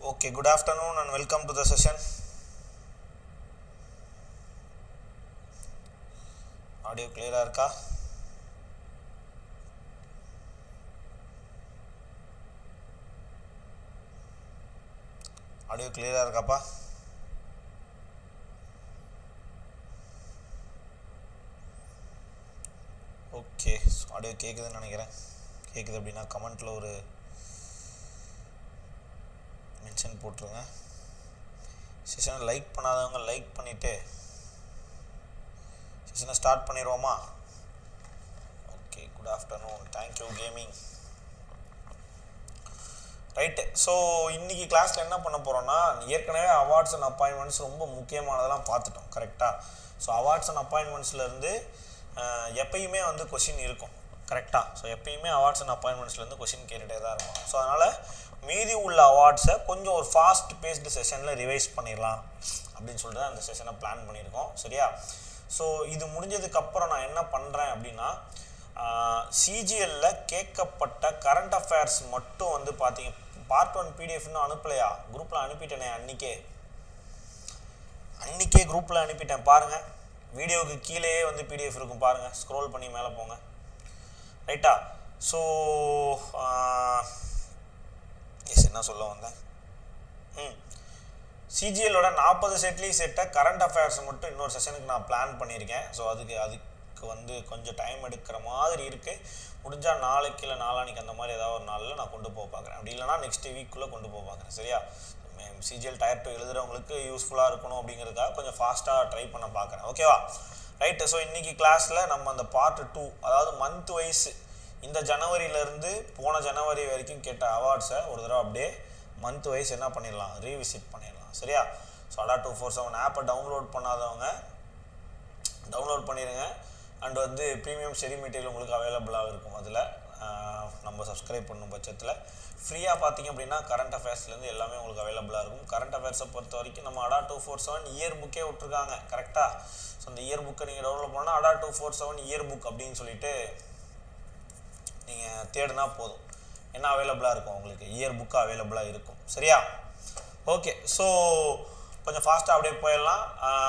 Okay, good afternoon and welcome to the session. Audio கிளியரா இருக்கா audio கிளியரா இருக்காப்பா ஓகே ஆடியோ கேட்குதுன்னு நினைக்கிறேன் கேட்குது அப்படின்னா கமெண்ட்டில் ஒரு மென்ஷன் போட்டுருங்க செஷனை லைக் பண்ணாதவங்க லைக் பண்ணிவிட்டு செஷனை ஸ்டார்ட் பண்ணிடுவோமா ஓகே குட் ஆஃப்டர்நூன் தேங்க்யூ கேமிங் ரைட்டு ஸோ இன்றைக்கி கிளாஸில் என்ன பண்ண போகிறோன்னா ஏற்கனவே அவார்ட்ஸ் அண்ட் அப்பாயின்மெண்ட்ஸ் ரொம்ப முக்கியமானதெல்லாம் பார்த்துட்டோம் கரெக்டாக ஸோ அவார்ட்ஸ் அண்ட் அப்பாயின்மெண்ட்ஸ்லேருந்து எப்பயுமே வந்து கொஷின் இருக்கும் கரெக்டாக ஸோ எப்பயுமே அவார்ட்ஸ் அண்ட் அப்பாயின்மெண்ட்ஸ்லேருந்து கொஷின் கேட்டுகிட்டே தான் இருக்கும் ஸோ அதனால் மீதி உள்ள அவார்ட்ஸை கொஞ்சம் ஒரு ஃபாஸ்ட் பேஸ்டு செஷனில் ரிவைஸ் பண்ணிடலாம் அப்படின்னு சொல்லிட்டு தான் அந்த செஷனை பிளான் பண்ணியிருக்கோம் சரியா ஸோ இது முடிஞ்சதுக்கப்புறம் நான் என்ன பண்ணுறேன் அப்படின்னா சிஜிஎல்ல கேட்கப்பட்ட கரண்ட் அஃபேர்ஸ் மட்டும் வந்து பார்த்தீங்க பார்ட் ஒன் பிடிஎஃப் இன்னும் அனுப்பலையா குரூப்பில் அனுப்பிட்டேனே அன்றைக்கே அன்றைக்கே குரூப்பில் அனுப்பிட்டேன் பாருங்கள் வீடியோவுக்கு கீழேயே வந்து பிடிஎஃப் இருக்கும் பாருங்கள் ஸ்க்ரோல் பண்ணி மேலே போங்க ரைட்டா ஸோ எஸ் என்ன சொல்ல வந்தேன் ம் சிஜிஎலோட நாற்பது செட்லேயும் செட்டை கரண்ட் அஃபேர்ஸ் மட்டும் இன்னொரு செஷனுக்கு நான் பிளான் பண்ணியிருக்கேன் ஸோ அதுக்கு அதுக்கு வந்து கொஞ்சம் டைம் எடுக்கிற மாதிரி இருக்குது முடிஞ்சால் நாளைக்கு இல்லை நாளானிக்கு அந்த மாதிரி ஏதாவது ஒரு நாளில் நான் கொண்டு போக பார்க்குறேன் அப்படி இல்லைனா நெக்ஸ்ட் வீக்குள்ளே கொண்டு போக பார்க்குறேன் சரியா சிஜிஎல் டயர் டூ எழுதுறவங்களுக்கு யூஸ்ஃபுல்லாக இருக்கணும் அப்படிங்கிறதுக்காக கொஞ்சம் ஃபாஸ்ட்டாக ட்ரை பண்ண பார்க்குறேன் ஓகேவா ரைட்டு ஸோ இன்றைக்கி கிளாஸில் நம்ம அந்த பார்ட் டூ அதாவது மந்த் வைஸ் இந்த ஜனவரியிலேருந்து போன ஜனவரி வரைக்கும் கேட்ட அவார்ட்ஸை ஒரு தடவை அப்படியே மந்த் வைஸ் என்ன பண்ணிடலாம் ரீவிசிட் பண்ணிடலாம் சரியா so Adda two four seven ஆப்பை டவுன்லோட் பண்ணாதவங்க டவுன்லோட் பண்ணிடுங்க அண்ட் வந்து ப்ரீமியம் ஸ்டெடி மெட்டீரியல் உங்களுக்கு அவைலபிளாக இருக்கும் அதில் நம்ம சப்ஸ்கிரைப் பண்ணும் பட்சத்தில் ஃப்ரீயாக பார்த்தீங்க அப்படின்னா கரண்ட் அஃபேர்ஸ்லேருந்து எல்லாமே உங்களுக்கு அவைலபிளாக இருக்கும் கரண்ட் அஃபேர்ஸை பொறுத்த வரைக்கும் நம்ம அடா டூ ஃபோர் செவன் இயர் புக்கே விட்ருக்காங்க கரெக்டாக ஸோ அந்த இயர் புக்கை நீங்கள் டவுன்லோட் பண்ணால் Adda two four seven year book அப்படின்னு சொல்லிட்டு நீங்கள் தேடினா போதும் என்ன அவைலபிளாக இருக்கும் உங்களுக்கு இயர் புக்கு அவைலபிளாக இருக்கும் சரியா ஓகே ஸோ கொஞ்சம் ஃபாஸ்ட்டாக அப்படியே போயிடலாம்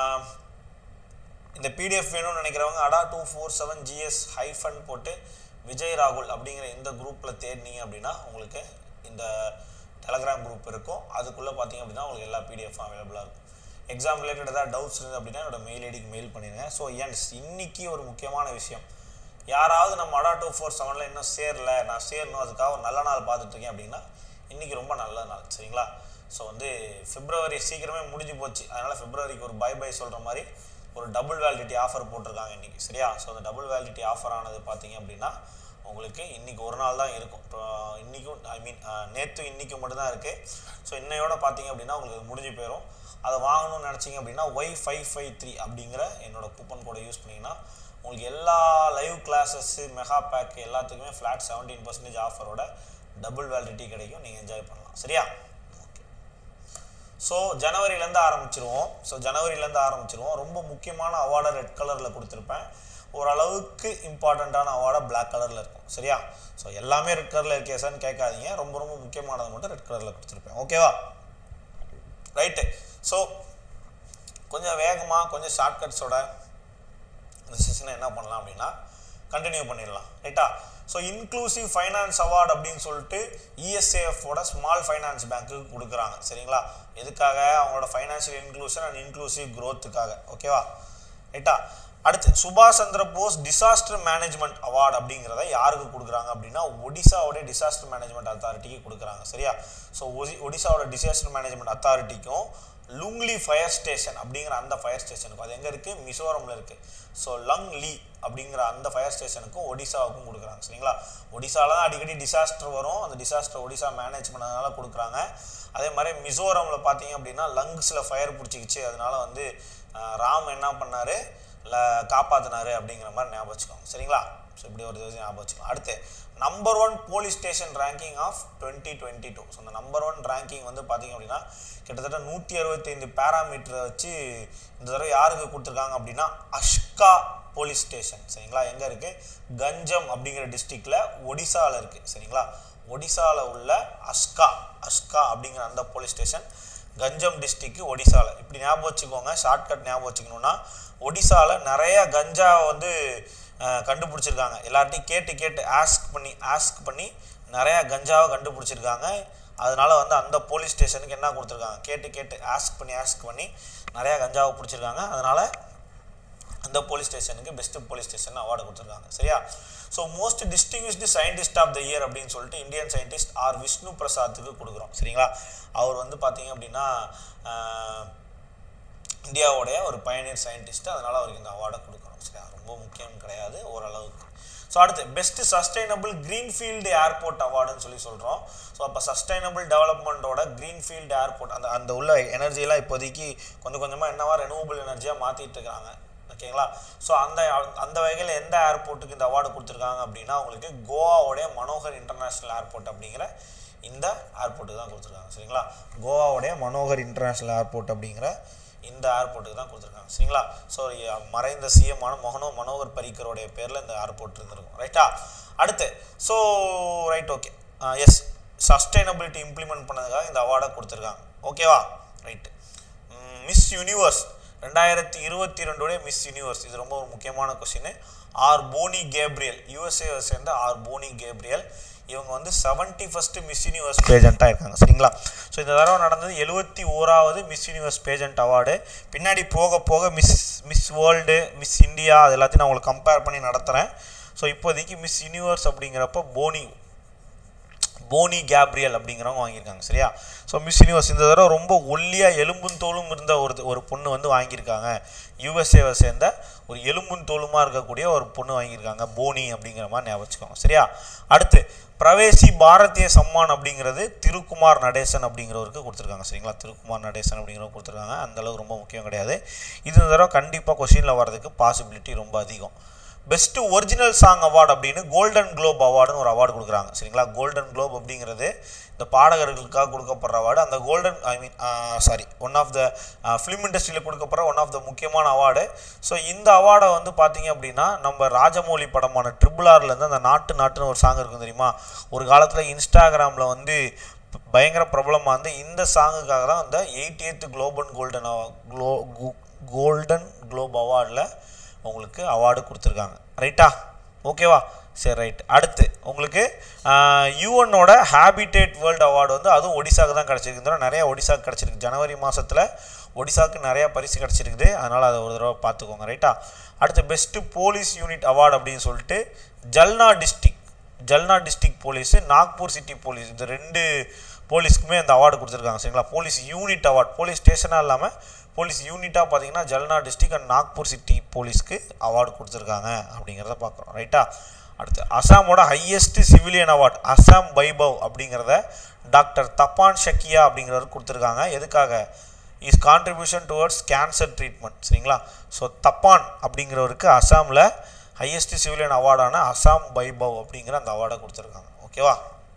இந்த பிடிஎஃப் வேணும்னு நினைக்கிறவங்க Adda two four seven GS hyphen போட்டு விஜய் ராகுல் அப்படிங்கிற இந்த குரூப்பில் தேடினீங்க அப்படின்னா உங்களுக்கு இந்த டெலகிராம் குரூப் இருக்கும் அதுக்குள்ளே பார்த்தீங்க அப்படின்னா உங்களுக்கு எல்லா பிடிஎஃப் அவைலபிளாக இருக்கும் எக்ஸாம் ரிலேட்டட் ஏதாவது டவுட்ஸ் இருந்து அப்படின்னா என்னோட மெயில் ஐடிக்கு மெயில் பண்ணிடுங்க ஸோ என்ஸ் இன்னைக்கு ஒரு முக்கியமான விஷயம் யாராவது நம்ம அடா டூ ஃபோர் செவனில் இன்னும் சேரல நான் சேரணும் அதுக்காக ஒரு நல்ல நாள் பார்த்துட்ருக்கேன் அப்படின்னா இன்றைக்கி ரொம்ப நல்ல நாள் சரிங்களா ஸோ வந்து பிப்ரவரி சீக்கிரமே முடிஞ்சு போச்சு அதனால் பிப்ரவரிக்கு ஒரு பை பை சொல்கிற மாதிரி ஒரு டபுள் வேலிடிட்டி ஆஃபர் போட்டிருக்காங்க இன்றைக்கி சரியா ஸோ அந்த டபுள் வேலிடிட்டி ஆஃபர் ஆனது பார்த்தீங்க அப்படின்னா உங்களுக்கு இன்றைக்கி ஒரு நாள் தான் இருக்கும் இன்றைக்கும் ஐ மீன் நேற்று இன்றைக்கி மட்டும்தான் இருக்குது ஸோ இன்னையோட பார்த்தீங்க அப்படின்னா உங்களுக்கு முடிஞ்சு போயிடும் அதை வாங்கணும்னு நினச்சிங்க அப்படின்னா ஒய் ஃபைவ் ஃபைவ் த்ரீ அப்படிங்கிற என்னோடய கூப்பன் கோடை யூஸ் பண்ணிங்கன்னா உங்களுக்கு எல்லா லைவ் கிளாஸஸ்ஸு மெகா பேக் எல்லாத்துக்குமே ஃப்ளாட் செவன்டீன் பர்சன்டேஜ் ஆஃபரோட டபுள் வேலிடிட்டி கிடைக்கும் நீங்கள் என்ஜாய் பண்ணலாம் சரியா ஓகே ஸோ ஜனவரியிலேருந்து ஆரம்பிச்சிருவோம் ஸோ ஜனவரியிலேருந்து ஆரம்பிச்சிருவோம் ரொம்ப முக்கியமான அவார்டை ரெட் கலரில் கொடுத்துருப்பேன் ஓரளவுக்கு இம்பார்ட்டண்ட்டான அவார்டாக பிளாக் கலரில் இருக்கும் சரியா ஸோ எல்லாமே ரெட் கலரில் இருக்கே சார்னு கேட்காதீங்க ரொம்ப ரொம்ப முக்கியமானதை மட்டும் ரெட் கலரில் கொடுத்துருப்பேன் ஓகேவா ரைட்டு ஸோ கொஞ்சம் வேகமாக கொஞ்சம் ஷார்ட்கட்ஸோட இந்த செஷனை என்ன பண்ணலாம் அப்படின்னா கண்டினியூ பண்ணிடலாம் ரைட்டா ஸோ இன்க்ளூசிவ் ஃபைனான்ஸ் அவார்டு அப்படின்னு சொல்லிட்டு இஎஸ்ஏஎஃபோட ஸ்மால் ஃபைனான்ஸ் பேங்க்குக்கு கொடுக்குறாங்க சரிங்களா எதுக்காக அவங்களோட ஃபைனான்ஷியல் இன்க்ளூஷன் அண்ட் இன்க்ளூசிவ் க்ரோத்துக்காக ஓகேவா ரைட்டா அடுத்து சுபாஷ் Chandra Bose disaster management award அப்படிங்கிறத யாருக்கு கொடுக்குறாங்க அப்படின்னா ஒடிசாவோட டிசாஸ்டர் மேனேஜ்மெண்ட் அத்தாரிட்டிக்கு கொடுக்குறாங்க சரியா ஸோ ஒடி ஒடிசாவோட டிசாஸ்டர் மேனேஜ்மெண்ட் அத்தாரிட்டிக்கும் லுங்லி ஃபயர் ஸ்டேஷன் அப்படிங்கிற அந்த ஃபயர் ஸ்டேஷனுக்கும் அது எங்கே இருக்குது மிசோரமில் இருக்குது ஸோ லங் லீ அப்படிங்கிற அந்த ஃபயர் ஸ்டேஷனுக்கும் ஒடிசாவுக்கும் கொடுக்குறாங்க சரிங்களா ஒடிசாவில் தான் அடிக்கடி டிசாஸ்டர் வரும் அந்த டிசாஸ்டர் ஒடிசா மேனேஜ் பண்ணதுனால கொடுக்குறாங்க அதே மாதிரி மிசோரமில் பார்த்தீங்க அப்படின்னா லங்ஸில் ஃபயர் பிடிச்சிக்கிச்சு அதனால வந்து ராம் என்ன பண்ணார் இல்லை காப்பாற்றினாரு அப்படிங்கிற மாதிரி ஞாபகம் வச்சுக்கோங்க சரிங்களா ஸோ இப்படி ஒரு இது ஞாபகம் வச்சுக்கோங்க அடுத்து number one police station ranking of twenty twenty two so அந்த நம்பர் ஒன் ரேங்கிங் வந்து பார்த்தீங்க அப்படின்னா கிட்டத்தட்ட நூற்றி அறுபத்தைந்து பேராமீட்டரை வச்சு இந்த தடவை யாருக்கு கொடுத்துருக்காங்க அப்படின்னா அஷ்கா போலீஸ் ஸ்டேஷன் சரிங்களா எங்கே இருக்குது கஞ்சம் அப்படிங்கிற டிஸ்ட்ரிக்டில் ஒடிசாவில் இருக்குது சரிங்களா ஒடிசாவில் உள்ள அஸ்கா அஸ்கா அப்படிங்கிற அந்த போலீஸ் ஸ்டேஷன் கஞ்சம் டிஸ்ட்ரிக்ட் ஒடிசாவில் இப்படி ஞாபகம் வச்சுக்கோங்க ஷார்ட்கட் ஞாபகம் வச்சுக்கணுன்னா ஒடிசாவில் நிறைய கஞ்சா வந்து அஹ், கண்டுபிடிச்சிருக்காங்க எல்லார்ட்டையும் கேட்டு கேட்டு ஆஸ்க் பண்ணி ஆஸ்க் பண்ணி நிறையா கஞ்சாவை கண்டுபிடிச்சிருக்காங்க அதனால வந்து அந்த போலீஸ் ஸ்டேஷனுக்கு என்ன கொடுத்துருக்காங்க கேட்டு கேட்டு ஆஸ்க் பண்ணி ஆஸ்க் பண்ணி நிறையா கஞ்சாவை பிடிச்சிருக்காங்க அதனால அந்த போலீஸ் ஸ்டேஷனுக்கு பெஸ்ட் போலீஸ் ஸ்டேஷன் அவார்டு கொடுத்துருக்காங்க சரியா so most distinguished scientist of the year அப்படின்னு சொல்லிட்டு இந்தியன் சயின்டிஸ்ட் ஆர் விஷ்ணு பிரசாத்துக்கு கொடுக்குறோம் சரிங்களா அவர் வந்து பார்த்தீங்க அப்படின்னா ஆஹ், இந்தியாவுடைய ஒரு பயனியர் சயின்டிஸ்ட் அதனால் அவருக்கு இந்த அவார்டை கொடுக்கணும் சரியா ரொம்ப முக்கியம் கிடையாது ஓரளவுக்கு ஸோ அடுத்து பெஸ்ட் சஸ்டைனபிள் greenfield ஏர்போர்ட் அவார்டுன்னு சொல்லி சொல்கிறோம் ஸோ அப்போ சஸ்டைனபிள் டெவலப்மெண்ட்டோட greenfield ஏர்போர்ட் அந்த அந்த உள்ள எனர்ஜியெல்லாம் இப்போதைக்கு கொஞ்சம் கொஞ்சமாக என்னவா ரெனியூவபிள் எனர்ஜியாக மாற்றிட்டு இருக்காங்க ஓகேங்களா ஸோ அந்த அந்த வகையில் எந்த ஏர்போர்ட்டுக்கு இந்த அவார்டு கொடுத்துருக்காங்க அப்படின்னா உங்களுக்கு கோவாவுடைய மனோகர் இன்டர்நேஷ்னல் ஏர்போர்ட் அப்படிங்கிற இந்த ஏர்போர்ட்டுக்கு தான் கொடுத்துருக்காங்க சரிங்களா கோவாவுடைய மனோகர் இன்டர்நேஷ்னல் ஏர்போர்ட் அப்படிங்கிற இந்த ஏர்போர்ட்டுக்கு தான் கொடுத்துருக்காங்க சரிங்களா ஸோ மறைந்த சிஎம்மான மோகனோ மனோகர் பரிக்கருடைய பேரில் இந்த ஏர்போர்ட் இருந்திருக்கும் ரைட்டா அடுத்து so right okay yes sustainability implement பண்ணதுக்காக இந்த அவார்டை கொடுத்துருக்காங்க ஓகேவா ரைட்டு மிஸ் யூனிவர்ஸ் ரெண்டாயிரத்தி இருபத்தி ரெண்டுடைய மிஸ் யூனிவர்ஸ் இது ரொம்ப ஒரு முக்கியமான கொஸ்டின் ஆர் போனி கேப்ரியல் யூஎஸ்ஏவை சேர்ந்த ஆர் போனி கேப்ரியல் இவங்க வந்து செவன்ட்டி ஃபஸ்ட்டு மிஸ் யூனிவர்ஸ் பேஜெண்ட்டாக இருக்காங்க சரிங்களா ஸோ இந்த தடவை நடந்தது எழுபத்தி ஓராவது மிஸ் யூனிவர்ஸ் பேஜெண்ட் அவார்டு பின்னாடி போக போக Miss Miss World Miss India அது எல்லாத்தையும் நான் உங்களுக்கு கம்பேர் பண்ணி நடத்துகிறேன் ஸோ இப்போதைக்கு மிஸ் யூனிவர்ஸ் அப்படிங்கிறப்ப போனி போனி கேப்ரியல் அப்படிங்கிறவங்க வாங்கியிருக்காங்க சரியா ஸோ மிஸ் யூனிவர்ஸ் இந்த தடவை ரொம்ப ஒல்லியாக எலும்பும் தோலும் இருந்த ஒரு ஒரு பொண்ணு வந்து வாங்கியிருக்காங்க யூஎஸ்ஏவை சேர்ந்த ஒரு எலும்பும் தோலுமாக இருக்கக்கூடிய ஒரு பொண்ணு வாங்கியிருக்காங்க போனி அப்படிங்கிற மாதிரி ஞாபகம் வச்சுக்கோங்க சரியா அடுத்து பிரவேசி பாரதிய சம்மான் அப்படிங்கிறது திருக்குமார் நடேசன் அப்படிங்கிறவருக்கு கொடுத்துருக்காங்க சரிங்களா திருக்குமார் நடேசன் அப்படிங்கிறவங்க கொடுத்துருக்காங்க அந்த அளவுக்கு ரொம்ப முக்கியம் கிடையாது இது இந்த தடவை கண்டிப்பாக கொஷினில் வர்றதுக்கு பாசிபிலிட்டி ரொம்ப அதிகம் பெஸ்ட்டு ஒரிஜினல் சாங் அவார்டு அப்படின்னு கோல்டன் குளோப் அவார்டுன்னு ஒரு அவார்டு கொடுக்குறாங்க சரிங்களா கோல்டன் குளோப் அப்படிங்கிறது இந்த பாடகர்களுக்காக கொடுக்கப்படுற அவார்டு அந்த golden I mean sorry one of the film இண்டஸ்ட்ரியில் கொடுக்கப்படுற ஒன் ஆஃப் த முக்கியமான அவார்டு ஸோ இந்த அவார்டை வந்து பார்த்தீங்க அப்படின்னா நம்ம ராஜமௌலி படமான ட்ரிபிள் ஆர்லேருந்து அந்த நாட்டு நாட்டுன்னு ஒரு சாங் இருக்கும் தெரியுமா ஒரு காலத்தில் இன்ஸ்டாகிராமில் வந்து பயங்கர பிரபலமாக வந்து இந்த சாங்குக்காக தான் இந்த எயிட்டி எய்த் குளோபல் கோல்டன் க்ளோ கோல்டன் குளோப் அவார்டில் உங்களுக்கு அவார்டு கொடுத்துருக்காங்க ரைட்டா ஓகேவா சரி ரைட் அடுத்து உங்களுக்கு யூஎன்னோட ஹேபிடேட் வேர்ல்டு அவார்டு வந்து அதுவும் ஒடிசாக்கு தான் கிடச்சிருக்கு இந்த தடவை நிறைய ஒடிசாக்கு கிடச்சிருக்கு ஜனவரி மாதத்தில் ஒடிசாக்கு நிறையா பரிசு கிடச்சிருக்குது அதனால் அதை ஒரு தடவை பார்த்துக்கோங்க ரைட்டா அடுத்து பெஸ்ட்டு போலீஸ் யூனிட் அவார்டு அப்படின்னு சொல்லிட்டு Jalna district Jalna district police Nagpur city police இந்த ரெண்டு போலீஸ்க்குமே அந்த அவார்டு கொடுத்துருக்காங்க சரிங்களா போலீஸ் யூனிட் அவார்டு போலீஸ் ஸ்டேஷனாக இல்லாமல் போலீஸ் யூனிட்டாக பார்த்தீங்கன்னா Jalna district and Nagpur city போலீஸ்க்கு அவார்டு கொடுத்துருக்காங்க அப்படிங்கிறத பார்க்குறோம் ரைட்டா அடுத்து அசாமோட highest civilian award Assam Vaibhav அப்படிங்கிறத டாக்டர் தப்பான் ஷக்கியா அப்படிங்கிறவர் கொடுத்துருக்காங்க எதுக்காக is contribution towards cancer treatment சரிங்களா ஸோ தப்பான் அப்படிங்கிறவருக்கு அசாமில் ஹையஸ்ட் சிவிலியன் அவார்டான அசாம் வைபவ் அப்படிங்கிற அந்த அவார்டை கொடுத்துருக்காங்க ஓகேவா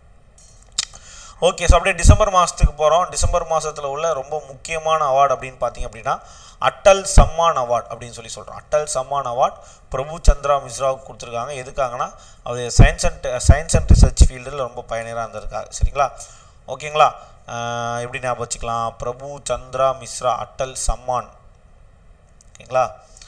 ஓகே ஸோ அப்படியே டிசம்பர் மாதத்துக்கு போகிறோம் டிசம்பர் மாதத்தில் உள்ள ரொம்ப முக்கியமான அவார்டு அப்படின்னு பார்த்தீங்க அப்படின்னா அட்டல் சம்மான் அவார்ட் அப்படின்னு சொல்லி சொல்கிறோம் அட்டல் சம்மான் அவார்ட் பிரபு சந்திரா மிஸ்ராவுக்கு கொடுத்துருக்காங்க எதுக்காகனா அவர் science and science and research ஃபீல்டில் ரொம்ப பயணியராக இருந்திருக்காரு சரிங்களா ஓகேங்களா ஆஹ் எப்படி ஞாபகம் வச்சுக்கலாம் பிரபு சந்திரா மிஸ்ரா அட்டல் சம்மான் ஓகேங்களா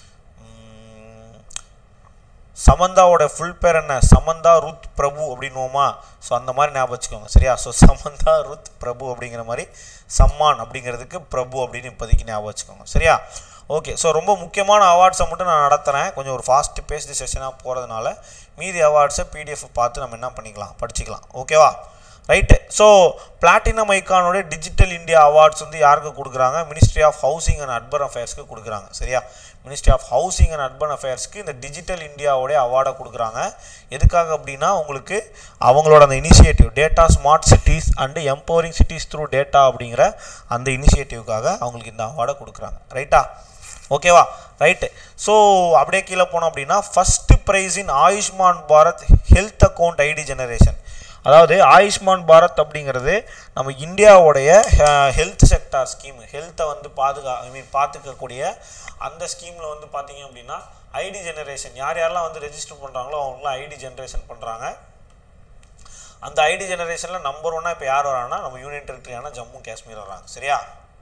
உம், சமந்தாவோட ஃபுல் பேர் என்ன சமந்தா ருத் பிரபு அப்படின்னுவோமா ஸோ அந்த மாதிரி ஞாபகம் வச்சுக்கோங்க சரியா ஸோ சமந்தா ருத் பிரபு அப்படிங்கிற மாதிரி சம்மான் அப்படிங்கிறதுக்கு பிரபு அப்படின்னு இப்போதைக்கு ஞாபகம் வச்சுக்கோங்க சரியா ஓகே ஸோ ரொம்ப முக்கியமான அவார்ட்ஸை மட்டும் நான் நடத்துகிறேன் கொஞ்சம் ஒரு ஃபாஸ்ட் பேஸ்டு செஷனாக போகிறதுனால மீதி அவார்ட்ஸை பிடிஎஃப் பார்த்து நம்ம என்ன பண்ணிக்கலாம் படிச்சுக்கலாம் ஓகேவா ரைட்டு ஸோ பிளாட்டினம் ஐக்கானோட டிஜிட்டல் இந்தியா அவார்ட்ஸ் வந்து யாருக்கு கொடுக்குறாங்க ministry of housing and urban அஃபேர்ஸ்க்கு கொடுக்குறாங்க சரியா ministry of housing and urban அஃபேர்ஸ்க்கு இந்த டிஜிட்டல் இந்தியாவோடைய அவார்டை கொடுக்குறாங்க எதுக்காக அப்படின்னா உங்களுக்கு அவங்களோட அந்த initiative data smart cities and empowering cities through data அப்படிங்கிற அந்த இனிஷியேட்டிவ்க்காக அவங்களுக்கு இந்த அவார்டை கொடுக்குறாங்க ரைட்டா ஓகேவா ரைட்டு ஸோ அப்படியே கீழே போனோம் அப்படின்னா first prize in Ayushman Bharat health account ID generation அதாவது ஆயுஷ்மான் பாரத் அப்படிங்கிறது நம்ம இந்தியாவுடைய ஹெல்த் செக்டார் ஸ்கீம் ஹெல்த்தை வந்து பாதுகா ஐ மீன் பார்த்துக்கக்கூடிய அந்த ஸ்கீமில் வந்து பார்த்தீங்க அப்படின்னா ஐடி ஜெனரேஷன் யார் யாரெல்லாம் வந்து ரெஜிஸ்டர் பண்ணுறாங்களோ அவங்களாம் ஐடி ஜெனரேஷன் பண்ணுறாங்க அந்த ஐடி ஜெனரேஷனில் நம்பர் ஒன்னாக இப்போ யார் வராங்கன்னா நம்ம யூனியன் டெரிட்டரியான ஜம்மு காஷ்மீர் வராங்க சரியா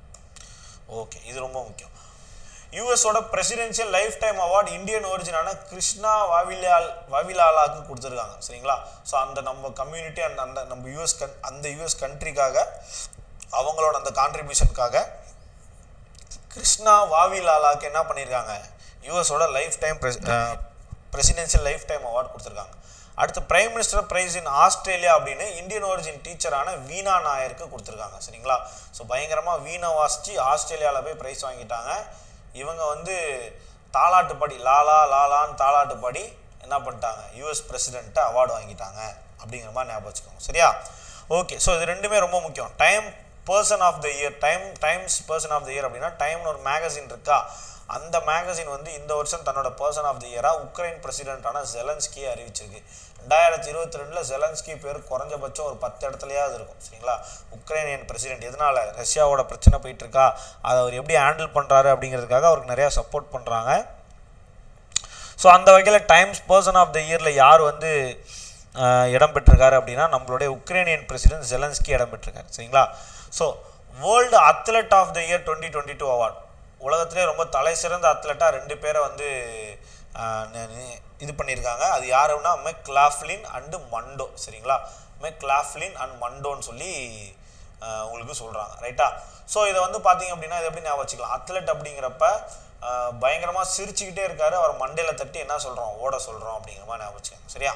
ஓகே இது ரொம்ப முக்கியம் யூஎஸோட presidential lifetime award Indian ஒரிஜினான கிருஷ்ணா வாவிலால் வாவிலாலாக்கு கொடுத்துருக்காங்க சரிங்களா ஸோ அந்த நம்ம கம்யூனிட்டி அண்ட் அந்த நம்ம யூஎஸ் கன் அந்த யூஎஸ் கண்ட்ரிக்காக அவங்களோட அந்த கான்ட்ரிபியூஷனுக்காக கிருஷ்ணா வாவிலாலாக்கு என்ன பண்ணியிருக்காங்க யூஎஸோட lifetime presidential lifetime award கொடுத்துருக்காங்க அடுத்து prime minister prize in Australia அப்படின்னு இந்தியன் ஒரிஜின் டீச்சரான வீணா நாயருக்கு கொடுத்துருக்காங்க சரிங்களா ஸோ பயங்கரமாக வீணா வாசித்து ஆஸ்திரேலியாவில் போய் ப்ரைஸ் வாங்கிட்டாங்க இவங்க வந்து தாலாட்டு படி லாலா லாலான்னு தாலாட்டு படி என்ன பண்ணிட்டாங்க யூஎஸ் பிரசிடென்ட்டை அவார்டு வாங்கிட்டாங்க அப்படிங்கிற மாதிரி ஞாபகம் வச்சுக்கோங்க சரியா ஓகே ஸோ இது ரெண்டுமே ரொம்ப முக்கியம் time person of the year time times person of the year அப்படின்னா டைம்னு ஒரு மேகசின் இருக்கா அந்த மேகசின் வந்து இந்த வருஷம் தன்னோட பர்சன் ஆஃப் தி இயராக உக்ரைன் பிரசிடென்ட்டான ஜெலன்ஸ்கியை அறிவிச்சிருக்கு ரெண்டாயிரத்தி இருபத்தி ரெண்டில் ஜெலன்ஸ்கி பேர் குறைஞ்சபட்சம் ஒரு பத்து இடத்துலையாவது இருக்கும் சரிங்களா உக்ரைனியன் பிரசிடென்ட் எதனால ரஷ்யாவோட பிரச்சனை போயிட்டு இருக்கா அதை அவர் எப்படி ஹேண்டில் பண்ணுறாரு அப்படிங்கிறதுக்காக அவருக்கு நிறையா சப்போர்ட் பண்ணுறாங்க ஸோ அந்த வகையில் டைம்ஸ் பர்சன் ஆஃப் த இயரில் யார் வந்து அஹ், இடம் பெற்றிருக்காரு அப்படின்னா நம்மளுடைய உக்ரைனியன் பிரசிடென்ட் ஜெலன்ஸ்கி இடம் பெற்றிருக்காரு சரிங்களா so world athlete of the year twenty twenty two award உலகத்திலே ரொம்ப தலை சிறந்த அத்லெட்டாக ரெண்டு பேரை வந்து அஹ், நி- நி- இது பண்ணியிருக்காங்க அது யாருன்னா மெக் லாஃப்லின் அண்டு மண்டோ சரிங்களா மெக் லாஃப்லின் அண்ட் மண்டோன்னு சொல்லி அஹ், உங்களுக்கு சொல்கிறாங்க ரைட்டா ஸோ இதை வந்து பார்த்தீங்க அப்படின்னா இது எப்படி ஞாபகம் வச்சுக்கலாம் அத்லெட் அப்படிங்கிறப்ப பயங்கரமாக சிரிச்சுக்கிட்டே இருக்காரு அவர் மண்டையில் தட்டி என்ன சொல்கிறோம் ஓட சொல்கிறோம் அப்படிங்கிற மாதிரி ஞாபகம் வச்சுக்கோங்க சரியா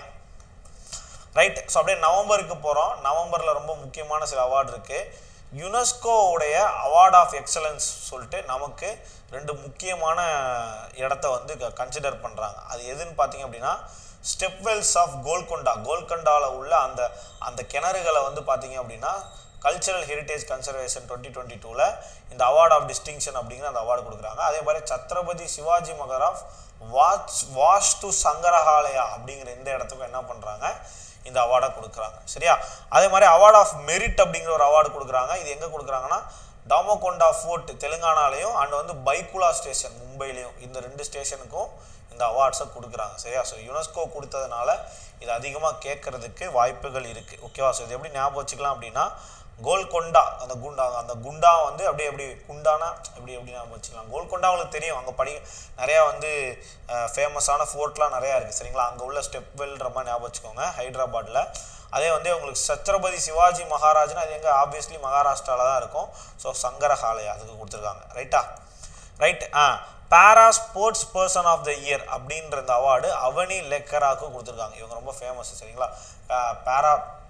ரைட் ஸோ அப்படியே நவம்பருக்கு போகிறோம் நவம்பரில் ரொம்ப முக்கியமான சில அவார்டு இருக்குது யுனெஸ்கோவுடைய அவார்ட் ஆஃப் எக்ஸலன்ஸ் சொல்லிட்டு நமக்கு ரெண்டு முக்கியமான இடத்த வந்து கன்சிடர் பண்ணுறாங்க அது எதுன்னு பார்த்தீங்க அப்படின்னா ஸ்டெப்வெல்ஸ் ஆஃப் கோல்கொண்டா கோல்கொண்டாவில் உள்ள அந்த அந்த கிணறுகளை வந்து பார்த்தீங்க அப்படின்னா cultural heritage conservation twenty twenty டூவில் இந்த அவார்ட் ஆஃப் டிஸ்டிங்ஷன் அப்படிங்கிற அந்த அவார்டு கொடுக்குறாங்க அதே மாதிரி சத்ரபதி சிவாஜி மகராஃப் வாட்ச் வாஸ்து சங்கரஹாலயா அப்படிங்கிற இந்த இடத்துக்கும் என்ன பண்ணுறாங்க இந்த அவார்டை கொடுக்குறாங்க சரியா அதே மாதிரி அவார்ட் ஆஃப் மெரிட் அப்படிங்கிற ஒரு அவார்டு கொடுக்குறாங்க இது எங்கே கொடுக்குறாங்கன்னா டாமோகொண்டா ஃபோர்ட் தெலுங்கானாலையும் அண்ட் வந்து பைக்குலா ஸ்டேஷன் மும்பைலையும் இந்த ரெண்டு ஸ்டேஷனுக்கும் இந்த அவார்ட்ஸை கொடுக்குறாங்க சரியா ஸோ யுனெஸ்கோ கொடுத்ததுனால இது அதிகமாக கேட்கறதுக்கு வாய்ப்புகள் இருக்குது ஓகேவா ஸோ இது எப்படி ஞாபகம் வச்சுக்கலாம் அப்படின்னா கோல்கொண்டா அந்த குண்டா அந்த குண்டா வந்து அப்படியே எப்படி குண்டானா எப்படி எப்படி ஞாபகம் வச்சுக்கலாம் கோல்கொண்டா உங்களுக்கு தெரியும் அங்கே படி நிறையா வந்து ஃபேமஸான ஃபோர்ட்லாம் நிறையா இருக்குது சரிங்களா அங்கே உள்ள ஸ்டெப் வெல்ன்ற மாதிரி ஞாபகம் வச்சுக்கோங்க ஹைதராபாத்தில் அதே வந்து உங்களுக்கு சத்ரபதி சிவாஜி மகாராஜ்னா அது எங்கே ஆப்வியஸ்லி மகாராஷ்டிராவில் தான் இருக்கும் ஸோ சங்கரஹாலயா அதுக்கு கொடுத்துருக்காங்க ரைட்டா right ah para sports person of the year அப்படின்ற இந்த அவார்டு அவனி லெக்கராக்கு கொடுத்துருக்காங்க இவங்க ரொம்ப ஃபேமஸ் சரிங்களா பாரா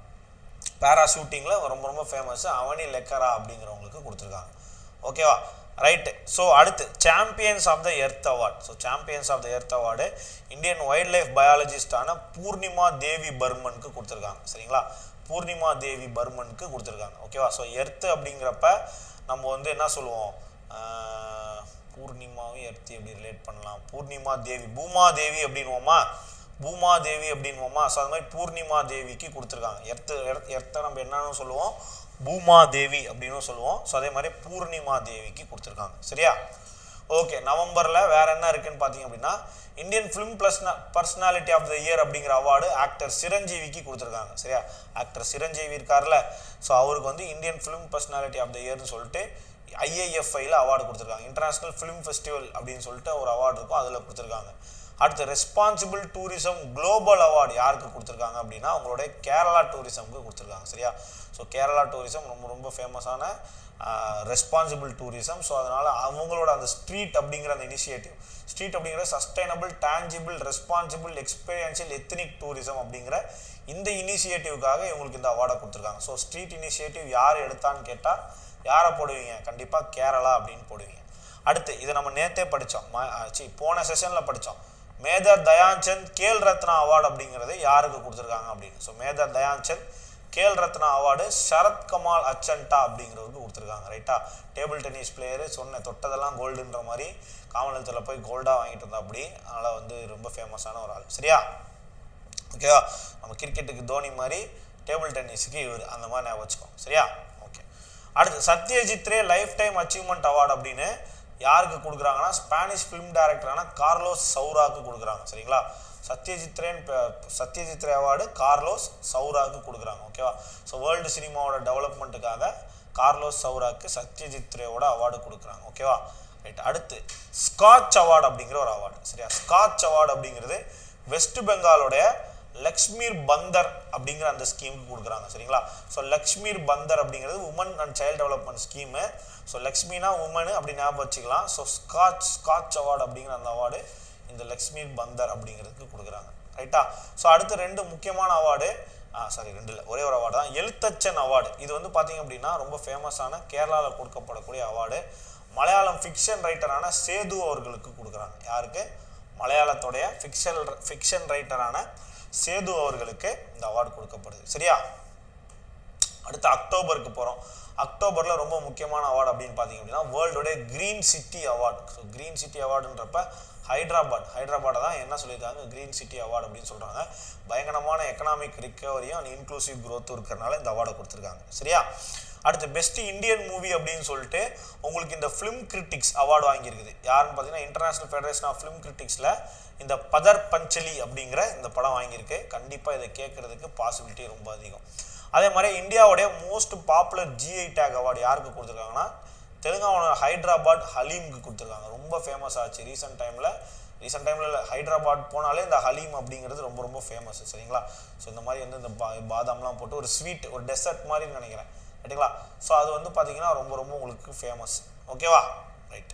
பேரா ஷூட்டிங்கில் ரொம்ப ரொம்ப ஃபேமஸ் அவனி லெக்கரா அப்படிங்கிறவங்களுக்கு கொடுத்துருக்காங்க ஓகேவா ரைட்டு ஸோ அடுத்து champions of the earth award so champions of the earth award Indian wildlife பயாலஜிஸ்டான பூர்ணிமா தேவி பர்மனுக்கு கொடுத்துருக்காங்க சரிங்களா பூர்ணிமா தேவி பர்மனுக்கு கொடுத்துருக்காங்க ஓகேவா ஸோ எர்த்து அப்படிங்கிறப்ப நம்ம வந்து என்ன சொல்லுவோம் ஆஹ், பூர்ணிமாவும் எர்த்தி எப்படி ரிலேட் பண்ணலாம் பூர்ணிமா தேவி பூமா தேவி அப்படின்வோமா பூமா தேவி அப்படின்வோமா ஸோ அது மாதிரி பூர்ணிமா தேவிக்கு கொடுத்துருக்காங்க எர்த்து எர்த் எர்த்தை நம்ம என்னன்னு சொல்லுவோம் பூமா தேவி அப்படின்னு சொல்லுவோம் ஸோ அதே மாதிரி பூர்ணிமா தேவிக்கு கொடுத்துருக்காங்க சரியா ஓகே நவம்பரில் வேற என்ன இருக்குன்னு பார்த்தீங்க அப்படின்னா Indian film plus personality of the year அப்படிங்கிற அவார்டு ஆக்டர் சிரஞ்சீவிக்கு கொடுத்துருக்காங்க சரியா ஆக்டர் சிரஞ்சீவி இருக்கார்ல ஸோ அவருக்கு வந்து Indian film personality of the இயர்னு சொல்லிட்டு ஐஐஎஃப்ஐயில் அவார்டு கொடுத்துருக்காங்க இன்டர்நேஷ்னல் ஃபிலிம் ஃபெஸ்டிவல் அப்படின்னு சொல்லிட்டு ஒரு அவார்டு இருக்கும் அதில் கொடுத்துருக்காங்க அடுத்து ரெஸ்பான்சிபிள் டூரிசம் குளோபல் அவார்டு யாருக்கு கொடுத்துருக்காங்க அப்படின்னா அவங்களுடைய கேரளா டூரிசம்க்கு கொடுத்துருக்காங்க சரியா ஸோ கேரளா டூரிசம் ரொம்ப ரொம்ப ஃபேமஸான ரெஸ்பான்சிபிள் டூரிசம் ஸோ அதனால் அவங்களோட அந்த ஸ்ட்ரீட் அப்படிங்கிற அந்த இனிஷியேட்டிவ் ஸ்ட்ரீட் அப்படிங்கிற sustainable tangible responsible experiential ethnic tourism அப்படிங்கிற இந்த இனிஷியேட்டிவ்காக இவங்களுக்கு இந்த அவார்டை கொடுத்துருக்காங்க ஸோ ஸ்ட்ரீட் இனிஷியேட்டிவ் யார் எடுத்தான்னு கேட்டால் யாரை போடுவீங்க கண்டிப்பாக கேரளா அப்படின்னு போடுவீங்க அடுத்து இதை நம்ம நேத்தே படித்தோம் சி போன செஷனில் படித்தோம் மேதர் தயான்சந்த் கேல் ரத்னா அவார்டு அப்படிங்கிறது யாருக்கு கொடுத்துருக்காங்க அப்படின்னு ஸோ மேதர் தயான்சந்த் கேல் ரத்னா அவார்டு சரத் கமால் அச்சன்டா அப்படிங்கிறவருக்கு கொடுத்துருக்காங்க ரைட்டா டேபிள் டென்னிஸ் பிளேயரு சொன்ன தொட்டதெல்லாம் கோல்டுன்ற மாதிரி காமன்வெல்த்தில் போய் கோல்டாக வாங்கிட்டு இருந்தா அப்படி அதனால் வந்து ரொம்ப ஃபேமஸான ஒரு ஆள் சரியா ஓகேவா நம்ம கிரிக்கெட்டுக்கு தோனி மாதிரி டேபிள் டென்னிஸுக்கு இவர் அந்த மாதிரி ஞாபகம் வச்சுக்கோங்க சரியா ஓகே அடுத்து Satyajit Ray lifetime achievement award அப்படின்னு யாருக்கு கொடுக்குறாங்கன்னா ஸ்பானிஷ் ஃபிலிம் டைரக்டரான கார்லோஸ் சௌராக்கு கொடுக்குறாங்க சரிங்களா சத்யஜித் ரேன் ப- சத்யஜித் ரே அவார்டு கார்லோஸ் சௌராக்கு கொடுக்குறாங்க ஓகேவா ஸோ வேர்ல்டு சினிமாவோட டெவலப்மெண்ட்டுக்காக கார்லோஸ் சௌராக்கு சத்யஜித் ரேவோட அவார்டு கொடுக்குறாங்க ஓகேவா ரைட் அடுத்து ஸ்காட்ச் அவார்டு அப்படிங்கிற ஒரு அவார்டு சரியா ஸ்காட்ச் அவார்டு அப்படிங்கிறது வெஸ்ட் பெங்காலோடைய லக்ஷ்மீர் பந்தர் அப்படிங்கிற அந்த ஸ்கீமுக்கு கொடுக்குறாங்க சரிங்களா ஸோ லக்ஷ்மீர் பந்தர் அப்படிங்கிறது women and child development scheme so லக்ஷ்மினா உமன் அப்படி ஞாபகம் வச்சுக்கலாம் ஸோ ஸ்காட்ச் ஸ்காட்ச் அவார்டு அப்படிங்கிற அந்த அவார்டு இந்த லக்ஷ்மீர் பந்தர் அப்படிங்கிறதுக்கு கொடுக்குறாங்க ரைட்டா ஸோ அடுத்து ரெண்டு முக்கியமான அவார்டு சாரி ரெண்டு இல்லை ஒரே ஒரு அவார்டு தான் எழுத்தச்சன் அவார்டு இது வந்து பார்த்தீங்க அப்படின்னா ரொம்ப ஃபேமஸான கேரளாவில் கொடுக்கப்படக்கூடிய அவார்டு மலையாளம் ஃபிக்ஷன் ரைட்டரான சேது அவர்களுக்கு கொடுக்குறாங்க யாருக்கு மலையாளத்துடைய ஃபிக்ஷன் ஃபிக்ஷன் ரைட்டரான சேது அவர்களுக்கு இந்த அவார்டு கொடுக்கப்படுது சரியா அடுத்து அக்டோபருக்கு போகிறோம் அக்டோபரில் ரொம்ப முக்கியமான அவார்டு அப்படின்னு பார்த்தீங்க அப்படின்னா வேர்ல்டோடைய green city award so green city அவார்டுன்றப்ப ஹைதராபாத் ஹைதராபாத்தை தான் என்ன சொல்லியிருக்காங்க க்ரீன் சிட்டி அவார்டு அப்படின்னு சொல்கிறாங்க பயங்கரமான எக்கனாமிக் ரிக்கவரியும் அண்ட் இன்க்ளூசிவ் க்ரோத்தும் இருக்கிறனால இந்த அவார்டை கொடுத்துருக்காங்க சரியா அடுத்து பெஸ்ட் இந்தியன் மூவி அப்படின்னு சொல்லிட்டு உங்களுக்கு இந்த ஃபிலிம் கிரிட்டிக்ஸ் அவார்டு வாங்கியிருக்குது யாருன்னு பார்த்தீங்கன்னா இன்டர்நேஷனல் ஃபெடரேஷன் ஆஃப் ஃபிலிம் கிரிட்டிக்ஸில் இந்த பதர் பஞ்சலி அப்படிங்கிற இந்த படம் வாங்கியிருக்கு கண்டிப்பாக இதை கேட்கறதுக்கு பாசிபிலிட்டி ரொம்ப அதிகம் அதே மாதிரி இந்தியாவுடைய most popular GI tag award யாருக்கு கொடுத்துருக்காங்கன்னா தெலுங்கானா ஹைதராபாத் ஹலீம்க்கு கொடுத்துருக்காங்க ரொம்ப ஃபேமஸ் ஆச்சு ரீசெண்ட் டைமில் ரீசெண்ட் டைமில் ஹைதராபாத் போனாலே இந்த ஹலீம் அப்படிங்கிறது ரொம்ப ரொம்ப ஃபேமஸ் சரிங்களா ஸோ இந்த மாதிரி வந்து இந்த பா பாதாம்லாம் போட்டு ஒரு ஸ்வீட் ஒரு டெசர்ட் மாதிரி நினைக்கிறேன் ரைட்டுங்களா ஸோ அது வந்து பார்த்தீங்கன்னா ரொம்ப ரொம்ப உங்களுக்கு ஃபேமஸ் ஓகேவா ரைட்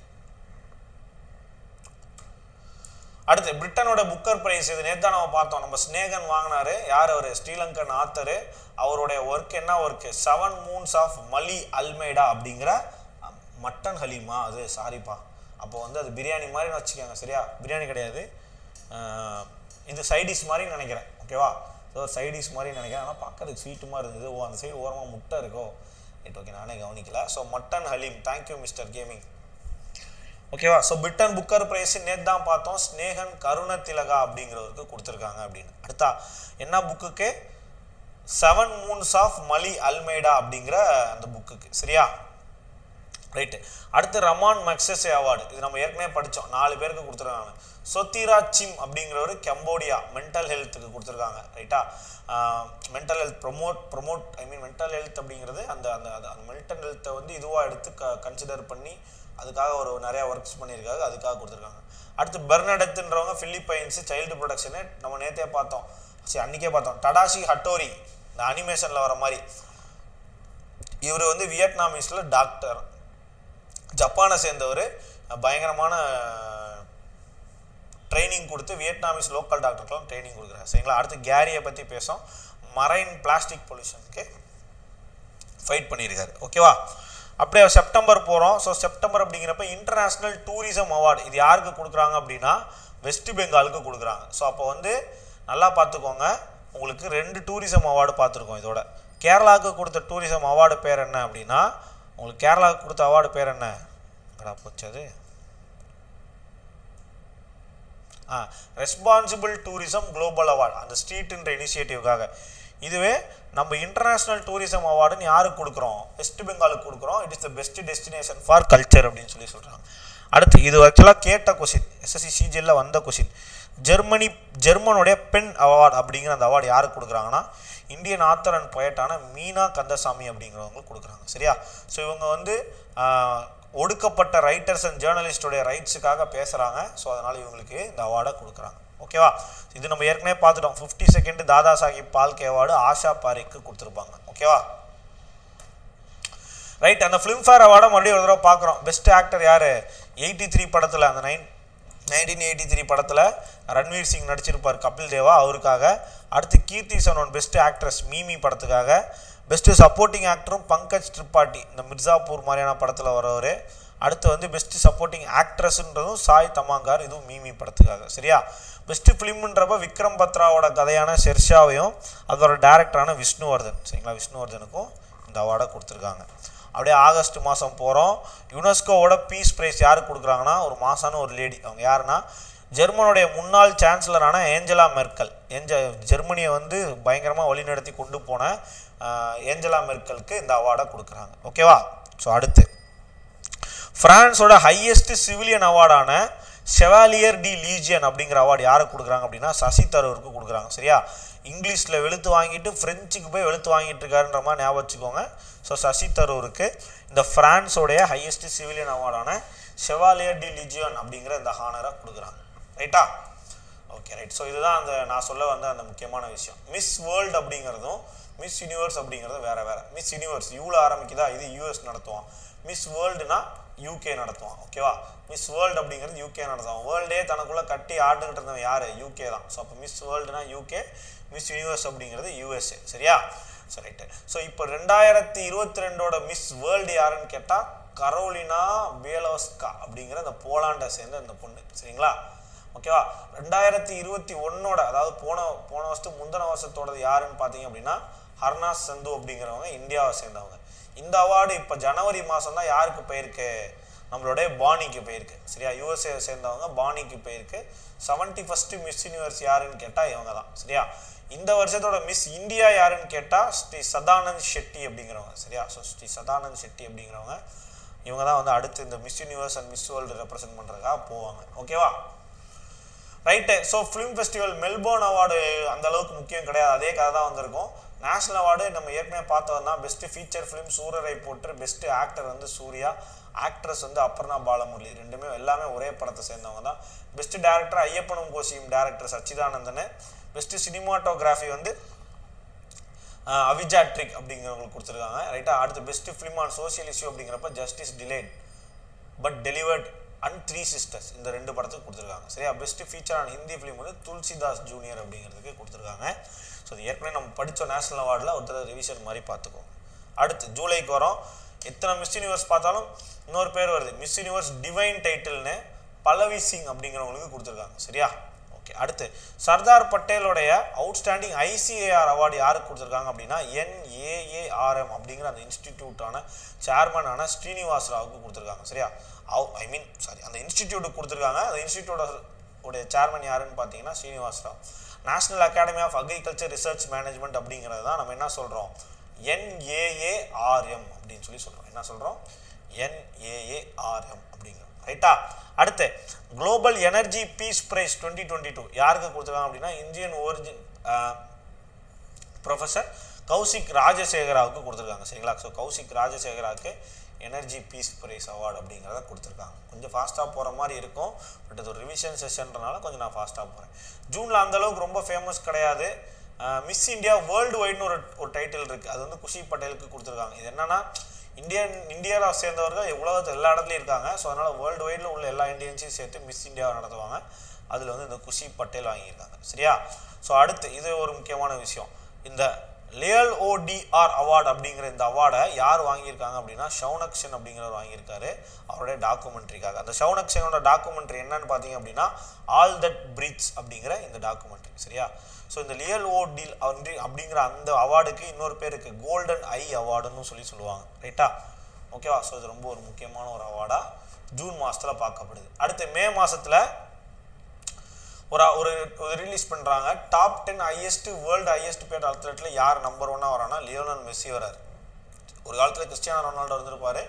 அடுத்து பிரிட்டனோட புக்கர் பிரைஸ் இது நேற்று தான் நம்ம பார்த்தோம் நம்ம ஸ்னேகன் வாங்கினாரு யார் அவர் ஸ்ரீலங்கன் ஆத்தர் அவருடைய ஒர்க் என்ன work seven moons of Maali Almeida அப்படிங்கிற அஹ், மட்டன் ஹலீமா அது சாரிப்பா அப்போ வந்து அது பிரியாணி மாதிரி வச்சுக்கோங்க சரியா பிரியாணி கிடையாது அஹ், இது சைடிஷ் மாதிரி நினைக்கிறேன் ஓகேவா ஏதோ சைடிஷ் மாதிரி நினைக்கிறேன் ஆனால் பார்க்கறதுக்கு ஸ்வீட்டு மாதிரி இருந்தது ஓ அந்த சைடு ஓரமாக முட்டை இருக்கோ ரைட் ஓகே நானே கவனிக்கல so mutton haleem thank you mister gaming ஓகேவா ஸோ பிரிட்டன் புக்கர் பிரைஸ் நேற்று தான் பார்த்தோம் ஸ்னேகன் கருண திலகா அப்படிங்கிறவருக்கு கொடுத்துருக்காங்க அப்படின்னு அடுத்தா என்ன புக்குக்கு seven moons of Maali Almeida அப்படிங்கிற அந்த புக்குக்கு சரியா ரைட்டு அடுத்து ரமான் மக்சஸே அவார்டு இது நம்ம ஏற்கனவே படித்தோம் நாலு பேருக்கு கொடுத்துருக்காங்க சொத்திரா சிம் அப்படிங்கிறவர் கம்போடியா மென்டல் ஹெல்த்துக்கு கொடுத்துருக்காங்க ரைட்டா mental health promote promote I mean mental health அப்படிங்கிறது அந்த அந்த அந்த- அந்த மென்டல் ஹெல்த்தை வந்து இதுவாக எடுத்து க கன்சிடர் பண்ணி அதுக்காக ஒரு நிறையா ஒர்க்ஸ் பண்ணியிருக்காங்க அதுக்காக கொடுத்துருக்காங்க அடுத்து பெர்னடத்துன்றவங்க பிலிப்பைன்ஸ் சைல்டு ப்ரொடக்ஷனு நம்ம நேற்றே பார்த்தோம் சரி அன்றைக்கே பார்த்தோம் டடாஷி ஹட்டோரி இந்த அனிமேஷனில் வர மாதிரி இவர் வந்து வியட்நாமீஸில் டாக்டர் ஜப்பானை சேர்ந்தவர் பயங்கரமான ட்ரைனிங் கொடுத்து வியட்நாமீஸ் லோக்கல் டாக்டருக்கெல்லாம் ட்ரைனிங் கொடுக்குறாரு சரிங்களா அடுத்து கேரியை பற்றி பேசும் மரைன் பிளாஸ்டிக் பொல்யூஷனுக்கு ஃபைட் பண்ணியிருக்காரு ஓகேவா அப்படியே செப்டம்பர் போகிறோம் ஸோ செப்டம்பர் அப்படிங்கிறப்ப இன்டர்நேஷ்னல் டூரிசம் அவார்டு இது யாருக்கு கொடுக்குறாங்க அப்படின்னா வெஸ்ட் பெங்காலுக்கு கொடுக்குறாங்க ஸோ அப்போ வந்து நல்லா பார்த்துக்கோங்க உங்களுக்கு ரெண்டு டூரிசம் அவார்டு பார்த்துருக்கோம் இதோட கேரளாவுக்கு கொடுத்த டூரிசம் அவார்டு பேர் என்ன அப்படின்னா உங்களுக்கு கேரளாவுக்கு கொடுத்த அவார்டு பேர் என்ன கடா போச்சு அது ah responsible tourism global award அந்த ஸ்ட்ரீட்ன்ற இனிஷியேட்டிவ்காக இதுவே நம்ம இன்டர்நேஷ்னல் டூரிசம் அவார்டுன்னு யாருக்கு கொடுக்குறோம் வெஸ்ட் பெங்காலுக்கு கொடுக்குறோம் it is the best destination for culture அப்படின்னு சொல்லி சொல்கிறாங்க அடுத்து இது ஆக்சுவலாக கேட்ட கொஷின் எஸ்எஸ்சி சிஜிஎல்ல வந்த கொஷின் ஜெர்மனி ஜெர்மனுடைய பெண் அவார்டு அப்படிங்கிற அந்த அவார்டு யாருக்கு கொடுக்குறாங்கன்னா இந்தியன் ஆத்தர் அண்ட் பொயட்டான மீனா கந்தசாமி அப்படிங்கிறவங்களுக்கு கொடுக்குறாங்க சரியா ஸோ இவங்க வந்து ஆஹ், ஒடுக்கப்பட்ட ரைட்டர்ஸ் அண்ட் ஜேர்னலிஸ்டோடைய ரைட்ஸுக்காக பேசுகிறாங்க ஸோ அதனால் இவங்களுக்கு இந்த அவார்டை கொடுக்குறாங்க ஓகேவா இது நம்ம ஏற்கனவே பார்த்துட்டோம் fifty second Dada Saheb Phalke award Asha பாரிக்கு கொடுத்துருப்பாங்க ஓகேவா ரைட் அந்த ஃபிலிம்ஃபேர் அவார்டை மறுபடியும் ஒரு தடவை பார்க்குறோம் பெஸ்ட் ஆக்டர் யார் எயிட்டி த்ரீ படத்தில் அந்த நைன் நைன்டீன் எயிட்டி த்ரீ படத்தில் ரன்வீர் சிங் நடிச்சிருப்பார் கபில் தேவா அவருக்காக அடுத்து கீர்த்தி சனோன் பெஸ்ட் ஆக்ட்ரஸ் மீமி படத்துக்காக பெஸ்ட்டு சப்போர்ட்டிங் ஆக்டரும் பங்கஜ் திரிபாட்டி இந்த மிர்சாப்பூர் மாதிரியான படத்தில் வரவர் அடுத்து வந்து பெஸ்ட் சப்போர்ட்டிங் ஆக்ட்ரஸ்ன்றதும் சாய் தமாங்கார் இதுவும் மீமி படத்துக்காக சரியா பெஸ்ட் ஃபிலிம்ன்றப்ப விக்ரம் பத்ராவோட கதையான ஷெர்ஷாவையும் அதோட டேரக்டரான விஷ்ணுவர்தன் சரிங்களா விஷ்ணுவர்தனுக்கும் இந்த அவார்டை கொடுத்துருக்காங்க அப்படியே ஆகஸ்ட் மாதம் போகிறோம் யுனெஸ்கோவோட பீஸ் ப்ரைஸ் யாருக்கு கொடுக்குறாங்கன்னா ஒரு மாசான ஒரு லேடி அவங்க யாருன்னா ஜெர்மனுடைய முன்னாள் சான்சலரான ஏஞ்சலா மெர்க்கல் ஏஞ்ச ஜெர்மனியை வந்து பயங்கரமாக வழிநடத்தி கொண்டு போன ஆஹ், ஏஞ்சலா மெர்க்கலுக்கு இந்த அவார்டை கொடுக்குறாங்க ஓகேவா ஸோ அடுத்து ஃப்ரான்ஸோட ஹையஸ்ட் சிவிலியன் அவார்டான செவாலியர் டி லீஜியன் அப்படிங்கிற அவார்டு யாருக்கு கொடுக்குறாங்க அப்படின்னா சசி தரூருக்கு கொடுக்குறாங்க சரியா இங்கிலீஷில் வெளுத்து வாங்கிட்டு ஃப்ரெஞ்சுக்கு போய் வெளுத்து வாங்கிட்டு இருக்காருன்ற மாதிரி ஞாபகம் வச்சுக்கோங்க ஸோ சசி தரூருக்கு இந்த ஃப்ரான்ஸோடைய ஹையஸ்ட் சிவிலியன் அவார்டான செவாலியர் டி லிஜியன் அப்படிங்கிற இந்த ஹானரை கொடுக்குறாங்க ரைட்டா ஓகே ரைட் ஸோ இதுதான் அந்த நான் சொல்ல வந்த அந்த முக்கியமான விஷயம் மிஸ் வேர்ல்டு அப்படிங்கிறதும் மிஸ் யூனிவர்ஸ் அப்படிங்கிறதும் வேற வேற மிஸ் யூனிவர்ஸ் யூல ஆரம்பிக்குதா இது யூஎஸ் நடத்துவான் மிஸ் வேர்ல்டுனா யூகே நடத்துவான் ஓகேவா மிஸ் வேர்ல்டு அப்படிங்கிறது யூகே நடத்துவான் வேர்ல்டே தனக்குள்ள கட்டி ஆண்டுகிட்டு இருந்தவன் யாரு யூகே தான் ஸோ அப்போ மிஸ் வேர்ல்டுனா யூகே மிஸ் யூனிவர்ஸ் அப்படிங்கிறது யூஎஸ்ஏ சரியா சரி ரைட்டு ஸோ இப்போ ரெண்டாயிரத்தி இருபத்தி ரெண்டோட மிஸ் வேர்ல்டு யாருன்னு கேட்டால் கரோலினா பேலோஸ்கா அப்படிங்கிற அந்த போலாண்டை சேர்ந்த அந்த பொண்ணு சரிங்களா ஓகேவா ரெண்டாயிரத்தி இருபத்தி ஒன்னோட அதாவது போன போன வருஷத்து முந்தின வருஷத்தோடது யாருன்னு பார்த்தீங்க அப்படின்னா ஹர்னாஸ் சந்து அப்படிங்கிறவங்க இந்தியாவை சேர்ந்தவங்க இந்த அவார்டு இப்போ ஜனவரி மாதம் தான் யாருக்கு போயிருக்கு நம்மளுடைய பானிக்கு போயிருக்கு சரியா யூஎஸ்ஏ சேர்ந்தவங்க பானிக்கு போயிருக்கு செவன்ட்டி ஃபஸ்ட்டு மிஸ் யூனிவர்ஸ் யாருன்னு கேட்டால் இவங்க தான் சரியா இந்த வருஷத்தோட மிஸ் இந்தியா யாருன்னு கேட்டால் ஸ்ரீ சதானந்த் ஷெட்டி அப்படிங்கிறவங்க சரியா ஸோ ஸ்ரீ சதானந்த் ஷெட்டி அப்படிங்கிறவங்க இவங்க தான் வந்து அடுத்து இந்த miss universe and miss world represent பண்ணுறதுக்காக போவாங்க ஓகேவா right so film festival Melbourne award அந்த அளவுக்கு முக்கியம் கிடையாது அதே கதை தான் வந்திருக்கும் நேஷனல் அவார்டு நம்ம ஏற்கனவே பார்த்தோம்னா பெஸ்ட் ஃபீச்சர் ஃபிலிம் சூரரை போட்டு பெஸ்ட் ஆக்டர் வந்து சூர்யா ஆக்ட்ரஸ் வந்து அபர்ணா பாலமுரளி ரெண்டுமே எல்லாமே ஒரே படத்தை சேர்ந்தவங்க தான் best director Ayyappanum Koshiyum director Sachidanandan best cinematography வந்து அஹ், அவிஜா ட்ரிக் அப்படிங்கிறவங்களுக்கு கொடுத்துருக்காங்க ரைட்டா அடுத்து best film on social issue அப்படிங்கிறப்ப justice delayed but delivered and three sisters இந்த ரெண்டு படத்துக்கு கொடுத்துருக்காங்க சரியா best feature on Hindi film வந்து துளசிதாஸ் ஜூனியர் அப்படிங்கிறதுக்கு கொடுத்துருக்காங்க ஸோ இது ஏற்கனவே நம்ம படித்த நேஷனல் அவார்டில் ஒருத்தர் ரிவிஷன் மாதிரி பார்த்துக்கோங்க அடுத்து ஜூலைக்கு வரோம் எத்தனை மிஸ் யூனிவர்ஸ் பார்த்தாலும் இன்னொரு பேர் வருது மிஸ் யூனிவர்ஸ் டிவைன் டைட்டில்னு பல்லவி சிங் அப்படிங்கிறவங்களுக்கு கொடுத்துருக்காங்க சரியா ஓகே அடுத்து சர்தார் பட்டேலோடைய அவுட்ஸ்டாண்டிங் ஐசிஏஆர் அவார்டு யாருக்கு கொடுத்துருக்காங்க அப்படின்னா என்ஏஏஆர்எம் அப்படிங்கிற அந்த இன்ஸ்டிடியூட்டான சேர்மனான ஸ்ரீனிவாஸ் ராவுக்கு கொடுத்துருக்காங்க சரியா ஐ மீன் சாரி அந்த இன்ஸ்டிடியூட்டுக்கு கொடுத்துருக்காங்க அந்த இன்ஸ்டிடியூட்டோட உடைய சேர்மன் யாருன்னு பார்த்தீங்கன்னா Srinivas Rao national academy of agriculture research management அப்படிங்கிறது தான் நம்ம என்ன சொல்கிறோம் என்ஏஏஆர்எம் அப்படின்னு சொல்லி சொல்கிறோம் என்ன சொல்கிறோம் என்ஏஏஆர்எம் அப்படிங்கிறோம் ரைட்டா அடுத்து global energy peace prize twenty twenty two யாருக்கு கொடுத்துருக்காங்க அப்படின்னா இந்தியன் ஒரிஜின் ப்ரொஃபஸர் கௌசிக் ராஜசேகராவுக்கு கொடுத்துருக்காங்க சரிங்களா ஸோ கௌசிக் ராஜசேகராவுக்கு எனர்ஜி பீஸ் பிரைஸ் அவார்டு அப்படிங்கிறத கொடுத்துருக்காங்க கொஞ்சம் ஃபாஸ்ட்டாக போகிற மாதிரி இருக்கும் பட் இது ஒரு ரிவிஷன் செஷன்றனால கொஞ்சம் நான் ஃபாஸ்ட்டாக போகிறேன் ஜூனில் அந்த அளவுக்கு ரொம்ப ஃபேமஸ் கிடையாது மிஸ் இந்தியா வேர்ல்டு வைட்னு ஒரு ஒரு டைட்டில் இருக்குது அது வந்து குஷி பட்டேலுக்கு கொடுத்துருக்காங்க இது என்னன்னா இந்தியன் இந்தியாவில் சேர்ந்தவர்கள் உலகத்தில் எல்லா இடத்துலையும் இருக்காங்க ஸோ அதனால் வேர்ல்டு வைடில் உள்ள எல்லா இந்தியன்ஸையும் சேர்த்து மிஸ் இந்தியாவை நடத்துவாங்க அதில் வந்து இந்த குஷி பட்டேல் வாங்கியிருக்காங்க சரியா ஸோ அடுத்து இது ஒரு முக்கியமான விஷயம் இந்த லியல் ஓடிஆர் அவார்டு அப்படிங்கிற இந்த அவார்டை யார் வாங்கியிருக்காங்க அப்படின்னா ஷவுனக்ஷன் அப்படிங்கிறவர் வாங்கியிருக்காரு அவருடைய டாக்குமெண்ட்ரிக்காக அந்த ஷவுனக்ஷனோட டாக்குமெண்ட்ரி என்னன்னு பார்த்தீங்க அப்படின்னா ஆல் தட் பிரிட்ஸ் அப்படிங்கிற இந்த டாக்குமெண்ட்ரி சரியா ஸோ இந்த லியல் ஓ டீல் அப்படி அப்படிங்கிற அந்த அவார்டுக்கு இன்னொரு பேர் இருக்குது கோல்டன் ஐ அவார்டுன்னு சொல்லி சொல்லுவாங்க ரைட்டா ஓகேவா ஸோ இது ரொம்ப ஒரு முக்கியமான ஒரு அவார்டாக ஜூன் மாதத்தில் பார்க்கப்படுது அடுத்து மே மாதத்தில் ஒரு ஒரு ரிலீஸ் பண்ணுறாங்க top ten highest world highest paid அத்லெட்டில் யார் நம்பர் ஒன்னாக வரானா லியோனல் மெஸ்ஸி வராரு ஒரு காலத்தில் கிறிஸ்டியானோ ரொனால்டோ வந்திருப்பாரு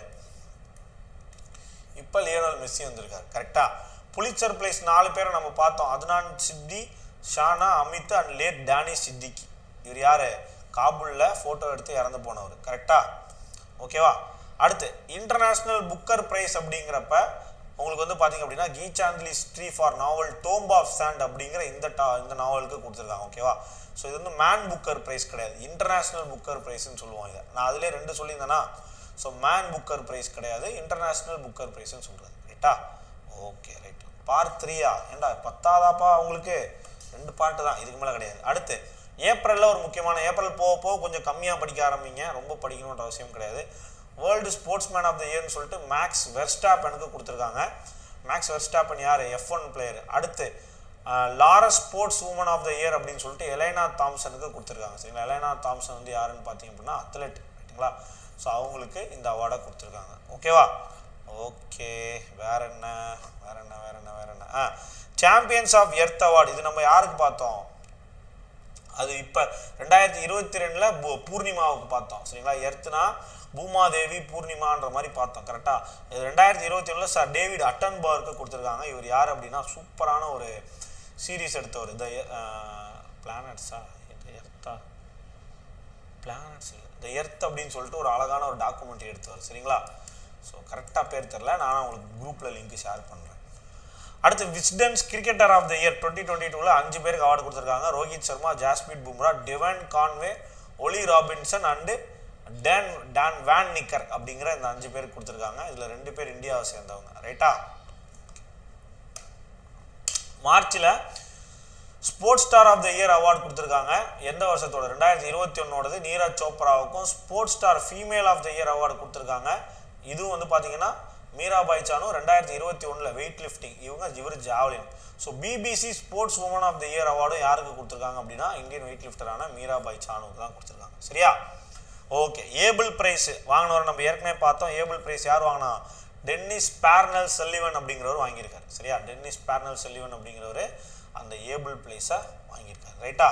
இப்போ லியோனல் மெஸ்ஸி வந்திருக்காரு கரெக்டா புலிச்சர் பிளேஸ் நாலு பேரை நம்ம பார்த்தோம் அதுனான் சித்தி Sanna Amit and late Danny Siddiqui இவர் யாரு காபூலில் ஃபோட்டோ எடுத்து இறந்து போனவர் கரெக்டா ஓகேவா அடுத்து இன்டர்நேஷ்னல் புக்கர் பிரைஸ் அப்படிங்கிறப்ப உங்களுக்கு வந்து பார்த்தீங்க அப்படின்னா கீச்சாந்த்லி Shree for novel tomb of sand அப்படிங்கிற இந்த டா இந்த நாவலுக்கு கொடுத்துருக்காங்க ஓகேவா ஸோ இது வந்து மேன் புக்கர் ப்ரைஸ் கிடையாது இன்டர்நேஷ்னல் புக்கர் ப்ரைஸ்னு சொல்லுவோம் இதை நான் அதிலே ரெண்டு சொல்லியிருந்தேன்னா ஸோ மேன் புக்கர் ப்ரைஸ் கிடையாது இன்டர்நேஷ்னல் புக்கர் ப்ரைஸ்னு சொல்கிறது ரைட்டா ஓகே ரைட் பார்ட் த்ரீயா ஏண்டா பத்தாதாப்பா உங்களுக்கு ரெண்டு பாட்டு தான் இதுக்கு மேலே கிடையாது அடுத்து ஏப்ரலில் ஒரு முக்கியமான ஏப்ரல் போக போக கொஞ்சம் கம்மியாக படிக்க ஆரம்பிங்க ரொம்ப படிக்கணுன்ற அவசியம் கிடையாது world sports man of the இயர்னு சொல்லிட்டு மேக்ஸ் வெர்ஸ்டாப்பனுக்கு கொடுத்துருக்காங்க மேக்ஸ் வெர்ஸ்டாப்பன் யார் எஃப் ஒன் பிளேயர் அடுத்து Laureus sports woman of the year அப்படின்னு சொல்லிட்டு எலைனா தாம்சனுக்கு கொடுத்துருக்காங்க சரிங்களா எலைனா தாம்சன் வந்து யாருன்னு பார்த்தீங்க அப்படின்னா அத்லெட் ரைட்டுங்களா ஸோ அவங்களுக்கு இந்த அவார்டை கொடுத்துருக்காங்க ஓகேவா ஓகே வேற என்ன வேற என்ன வேற என்ன வேற என்ன ah champions of earth award இது நம்ம யாருக்கு பார்த்தோம் அது இப்போ ரெண்டாயிரத்தி இருபத்தி ரெண்டில் பூர்ணிமாவுக்கு பார்த்தோம் சரிங்களா எர்த்னா பூமாதேவி பூர்ணிமான்ற மாதிரி பார்த்தோம் கரெக்டாக இது ரெண்டாயிரத்தி இருபத்தி ஒன்றில் சார் டேவிட் அட்டன்பர்க்கு கொடுத்துருக்காங்க இவர் யார் அப்படின்னா சூப்பரான ஒரு சீரீஸ் எடுத்தவர் இந்த பிளானட்ஸா இந்த எர்த்தா பிளானட்ஸ் இல்லை இந்த எர்த் அப்படின்னு சொல்லிட்டு ஒரு அழகான ஒரு டாக்குமெண்ட்ரி எடுத்தவர் சரிங்களா ஸோ கரெக்டாக பேர் தெரில நான் உங்களுக்கு குரூப்பில் லிங்க் ஷேர் பண்ணுறேன் அடுத்து Wisden's cricketer of the year twenty twenty டூவில் அஞ்சு பேருக்கு அவார்டு கொடுத்துருக்காங்க Rohit Sharma Jasprit Bumrah Devon Conway Ollie Robinson and Dane Dan van Niekerk அப்படிங்கிற இந்த அஞ்சு பேருக்கு கொடுத்துருக்காங்க இதில் ரெண்டு பேர் இந்தியாவை சேர்ந்தவங்க ரைட்டா மார்ச்சில் sports star of the year award கொடுத்துருக்காங்க எந்த வருஷத்தோட ரெண்டாயிரத்தி இருபத்தி ஒன்னோடது நீரஜ் சோப்ராவுக்கும் sports star female of the year award கொடுத்துருக்காங்க இதுவும் வந்து பார்த்தீங்கன்னா மீராபாய் சானு ரெண்டாயிரத்தி இருபத்தி ஒன்றில் வெயிட் லிஃப்டிங் இவங்க இவர் javelin so BBC sports woman of the year அவார்டும் யாருக்கு கொடுத்துருக்காங்க அப்படின்னா இந்தியன் வெயிட் லிஃப்டரான மீராபாய் சானுக்கு தான் கொடுத்துருக்காங்க சரியா ஓகே ஏபிள் பிரைஸ் வாங்கினவர் நம்ம ஏற்கனவே பார்த்தோம் ஏபிள் பிரைஸ் யார் வாங்கினா டென்னிஸ் பேர்னல் செல்லிவன் அப்படிங்கிறவர் வாங்கியிருக்காரு சரியா டென்னிஸ் பேர்னல் செல்லிவன் அப்படிங்கிறவர் அந்த ஏபிள் பிளேஸை வாங்கியிருக்காரு ரைட்டா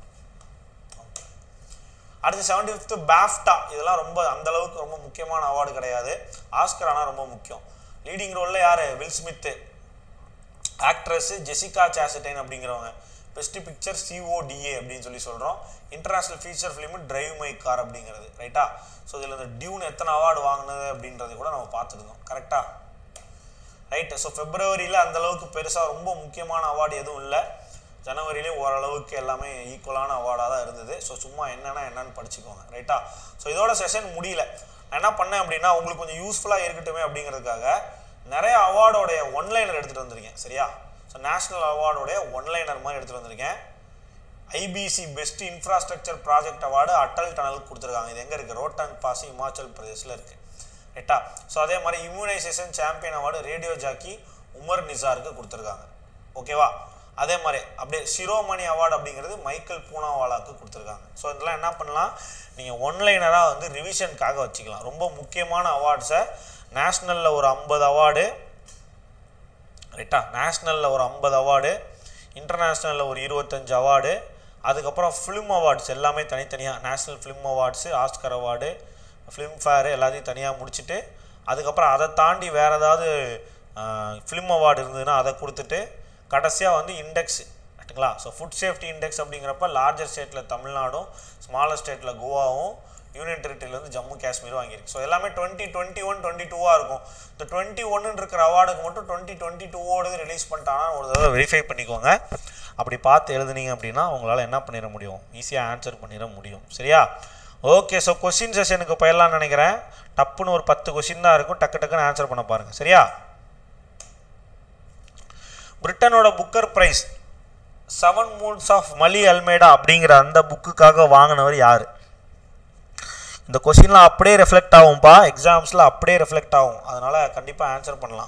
அடுத்து செவன்டி ஃபிஃப்த்து பேஃப்டா இதெல்லாம் ரொம்ப அந்த அளவுக்கு ரொம்ப முக்கியமான அவார்டு கிடையாது ஆஸ்கர் ஆனால் ரொம்ப முக்கியம் லீடிங் ரோலில் யார் Will Smith actress Jessica Chastain அப்படிங்கிறவங்க பெஸ்ட் பிக்சர் சிஓடிஏ அப்படின்னு சொல்லி சொல்கிறோம் international feature film drive my car அப்படிங்கிறது ரைட்டா ஸோ இதில் இந்த டியூன் எத்தனை அவார்டு வாங்கினது அப்படின்றது கூட நம்ம பார்த்துருந்தோம் கரெக்டாக ரைட்டு ஸோ ஃபெப்ரவரியில் அந்த அளவுக்கு பெருசாக ரொம்ப முக்கியமான அவார்டு எதுவும் இல்லை ஜனவரியிலே ஓரளவுக்கு எல்லாமே ஈக்குவலான அவார்டாக தான் இருந்தது ஸோ சும்மா என்னென்னா என்னன்னு படிச்சுக்கோங்க ரைட்டா ஸோ இதோட செஷன் முடியல நான் என்ன பண்ணேன் அப்படின்னா உங்களுக்கு கொஞ்சம் யூஸ்ஃபுல்லாக இருக்கட்டுமே அப்படிங்கிறதுக்காக நிறைய அவார்டோடைய ஒன்லைனர் எடுத்துகிட்டு வந்திருக்கேன் சரியா ஸோ நேஷ்னல் அவார்டோடைய ஒன்லைனர் மாதிரி எடுத்துகிட்டு வந்திருக்கேன் IBC best infrastructure project award Atal டனலுக்கு கொடுத்துருக்காங்க இது எங்கே இருக்குது ரோட்டாங் பாஸ் இமாச்சல் பிரதேசில் இருக்குது ரைட்டா ஸோ அதே மாதிரி immunisation champion award radio jockey Umar நிசாருக்கு கொடுத்துருக்காங்க ஓகேவா அதே மாதிரி அப்படியே சிரோமணி அவார்டு அப்படிங்கிறது மைக்கேல் பூனாவாலாக்கு கொடுத்துருக்காங்க ஸோ இதெல்லாம் என்ன பண்ணலாம் நீங்கள் ஒன்லைனராக வந்து ரிவிஷனுக்காக வச்சுக்கலாம் ரொம்ப முக்கியமான அவார்ட்ஸை நேஷ்னலில் ஒரு ஐம்பது அவார்டு ரைட்டா நேஷ்னலில் ஒரு ஐம்பது அவார்டு இன்டர்நேஷ்னலில் ஒரு இருபத்தஞ்சு அவார்டு அதுக்கப்புறம் ஃபிலிம் அவார்ட்ஸ் எல்லாமே தனித்தனியாக national film awards Oscar award Filmfare எல்லாத்தையும் தனியாக முடிச்சுட்டு அதுக்கப்புறம் அதை தாண்டி வேறு ஏதாவது ஃபிலிம் அவார்டு இருந்ததுன்னா அதை கொடுத்துட்டு கடைசியாக வந்து இண்டெக்ஸ் ரைட்டுங்களா ஸோ ஃபுட் சேஃப்டி இண்டெக்ஸ் அப்படிங்கிறப்ப லார்ஜர் ஸ்டேட்டில் தமிழ்நாடும் ஸ்மாலர் ஸ்டேட்டில் கோவாவும் யூனியன் டெரிட்டரியில் வந்து ஜம்மு காஷ்மீரும் வாங்கியிருக்கு ஸோ எல்லாமே டுவெண்ட்டி டுவெண்ட்டி ஒன் டுவெண்ட்டி டூவாக இருக்கும் இந்த டுவெண்ட்டி ஒன்னு இருக்கிற அவார்டுக்கு மட்டும் டுவெண்ட்டி டுவெண்ட்டி டூவோடு ரிலீஸ் பண்ணிட்டாங்கன்னா ஒரு தடவை வெரிஃபை பண்ணிக்கோங்க அப்படி பார்த்து எழுதுனீங்க அப்படின்னா உங்களால் என்ன பண்ணிட முடியும் ஈஸியாக ஆன்சர் பண்ணிட முடியும் சரியா ஓகே ஸோ கொஸ்டின் செஷனுக்கு போயிடலாம்னு நினைக்கிறேன் டப்புன்னு ஒரு பத்து கொஸ்டின் தான் இருக்கும் டக்கு டக்குன்னு ஆன்சர் பண்ண பாருங்கள் சரியா பிரிட்டனோட Booker prize seven moons of Maali Almeida அப்படிங்கிற அந்த புக்குக்காக வாங்கினவர் யார் இந்த கொஸ்டின்லாம் அப்படியே ரெஃப்ளெக்ட் ஆகும்ப்பா எக்ஸாம்ஸில் அப்படியே ரெஃப்ளெக்ட் ஆகும் அதனால் கண்டிப்பாக ஆன்சர் பண்ணலாம்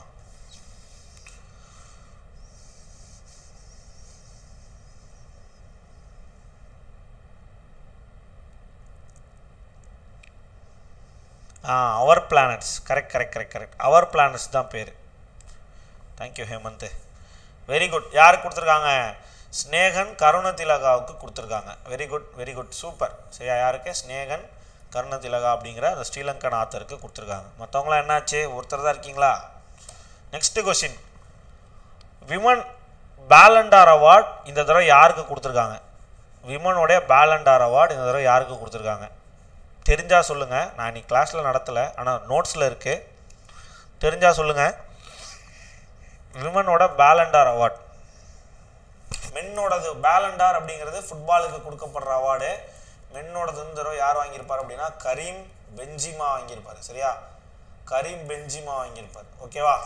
அவர் planets correct correct correct correct அவர் பிளானட்ஸ் தான் பேர் தேங்க்யூ ஹேமந்த் வெரி குட் யாருக்கு கொடுத்துருக்காங்க ஸ்னேகன் கருணதிலகாவுக்கு கொடுத்துருக்காங்க very good very good super சரியா யாருக்கு ஸ்னேகன் கருணதிலகா அப்படிங்கிற அந்த ஸ்ரீலங்கன் ஆத்தருக்கு கொடுத்துருக்காங்க மற்றவங்களாம் என்னாச்சு ஒருத்தர் தான் இருக்கீங்களா next question women Ballon d'Or award இந்த தடவை யாருக்கு கொடுத்துருக்காங்க விமனுடைய பேலண்டார் அவார்டு இந்த தடவை யாருக்கு கொடுத்துருக்காங்க தெரிஞ்சால் சொல்லுங்கள் நான் இன்னைக்கு கிளாஸில் நடத்தலை ஆனால் நோட்ஸில் இருக்குது தெரிஞ்சால் சொல்லுங்கள் விமனோட பேலண்டார் அவார்ட் மென்னோடது பேலண்டார் அப்படிங்கிறது ஃபுட்பாலுக்கு கொடுக்கப்படுற அவார்டு மென்னோடது இந்த தடவை யார் வாங்கியிருப்பார் அப்படின்னா கரீம் பென்ஜிமா வாங்கியிருப்பார் சரியா கரீம் பென்ஜிமா வாங்கியிருப்பார் ஓகேவா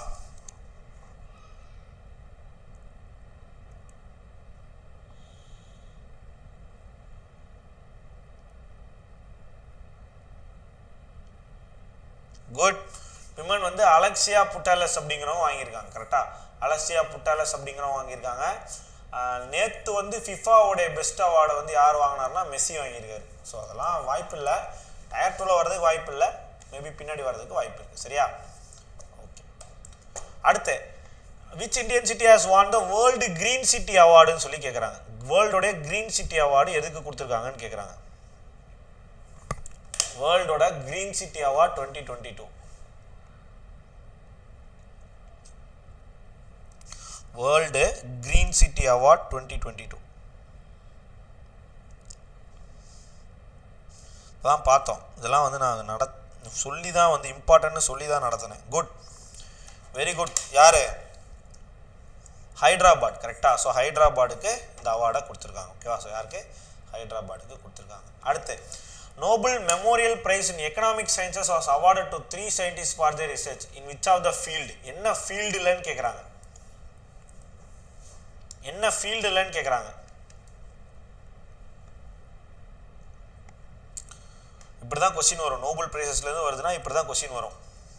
குட் விமன் வந்து அலெக்சியா புட்டாலஸ் அப்படிங்கிறவங்க வாங்கியிருக்காங்க கரெக்டாக அலெக்சியா புட்டாலஸ் அப்படிங்கிறவங்க வாங்கியிருக்காங்க நேற்று வந்து ஃபிஃபாவுடைய பெஸ்ட் அவார்டை வந்து யார் வாங்கினார்னா மெஸ்ஸி வாங்கியிருக்காரு ஸோ அதெல்லாம் வாய்ப்பு இல்லை டயர் டூவில் வர்றதுக்கு வாய்ப்பு இல்லை மேபி பின்னாடி வர்றதுக்கு வாய்ப்பு இருக்குது சரியா ஓகே அடுத்து which Indian city has won the world green city அவார்டுன்னு சொல்லி கேட்குறாங்க வேர்ல்டோடைய க்ரீன் சிட்டி அவார்டு எதுக்கு கொடுத்துருக்காங்கன்னு கேட்குறாங்க வேர்ல்டோட green city award twenty twenty two world green city award twenty twenty two தான் பார்த்தோம் இதெல்லாம் வந்து நான் நட சொல்லி தான் வந்து இம்பார்ட்டன்ட்னு சொல்லி தான் நடத்தினேன் குட் வெரி குட் யார் ஹைதராபாத் கரெக்டாக ஸோ ஹைதராபாடுக்கு இந்த அவார்டை கொடுத்துருக்காங்க ஓகேவா ஸோ யாருக்கு ஹைதராபாடுக்கு கொடுத்துருக்காங்க அடுத்து Nobel memorial prize in economic sciences was awarded to three scientist for the research in which of the field என்ன ஃபீல்டுலன்னு கேட்குறாங்க என்ன ஃபீல்டுலன்னு கேட்குறாங்க இப்படி தான் கொஸ்டின் வரும் நோபல் ப்ரைஸஸ்லேருந்து வருதுன்னா இப்படி தான் கொஸ்டின் வரும்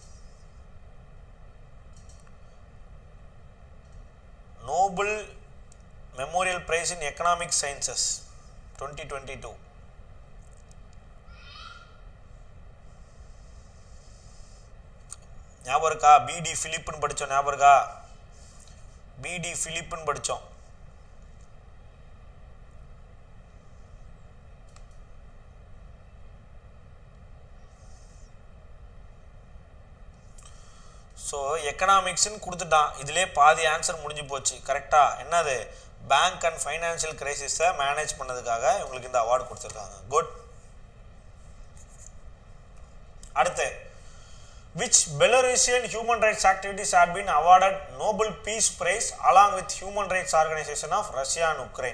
Nobel memorial prize in economic sciences twenty twenty two ஞாபகம் இருக்கா பிடி ஃபிலிப்னு படித்தோம் ஞாபகம் இருக்கா பிடி ஃபிலிப்னு படித்தோம் ஸோ எக்கனாமிக்ஸ்னு கொடுத்துட்டான் இதிலே பாதி ஆன்சர் முடிஞ்சு போச்சு கரெக்டாக என்னது பேங்க் அண்ட் ஃபைனான்சியல் கிரைசிஸை மேனேஜ் பண்ணதுக்காக இவங்களுக்கு இந்த அவார்டு கொடுத்துருக்காங்க குட் அடுத்து which Belarusian human rights activities had been awarded Nobel Peace Prize along with human rights organisation of Russia and Ukraine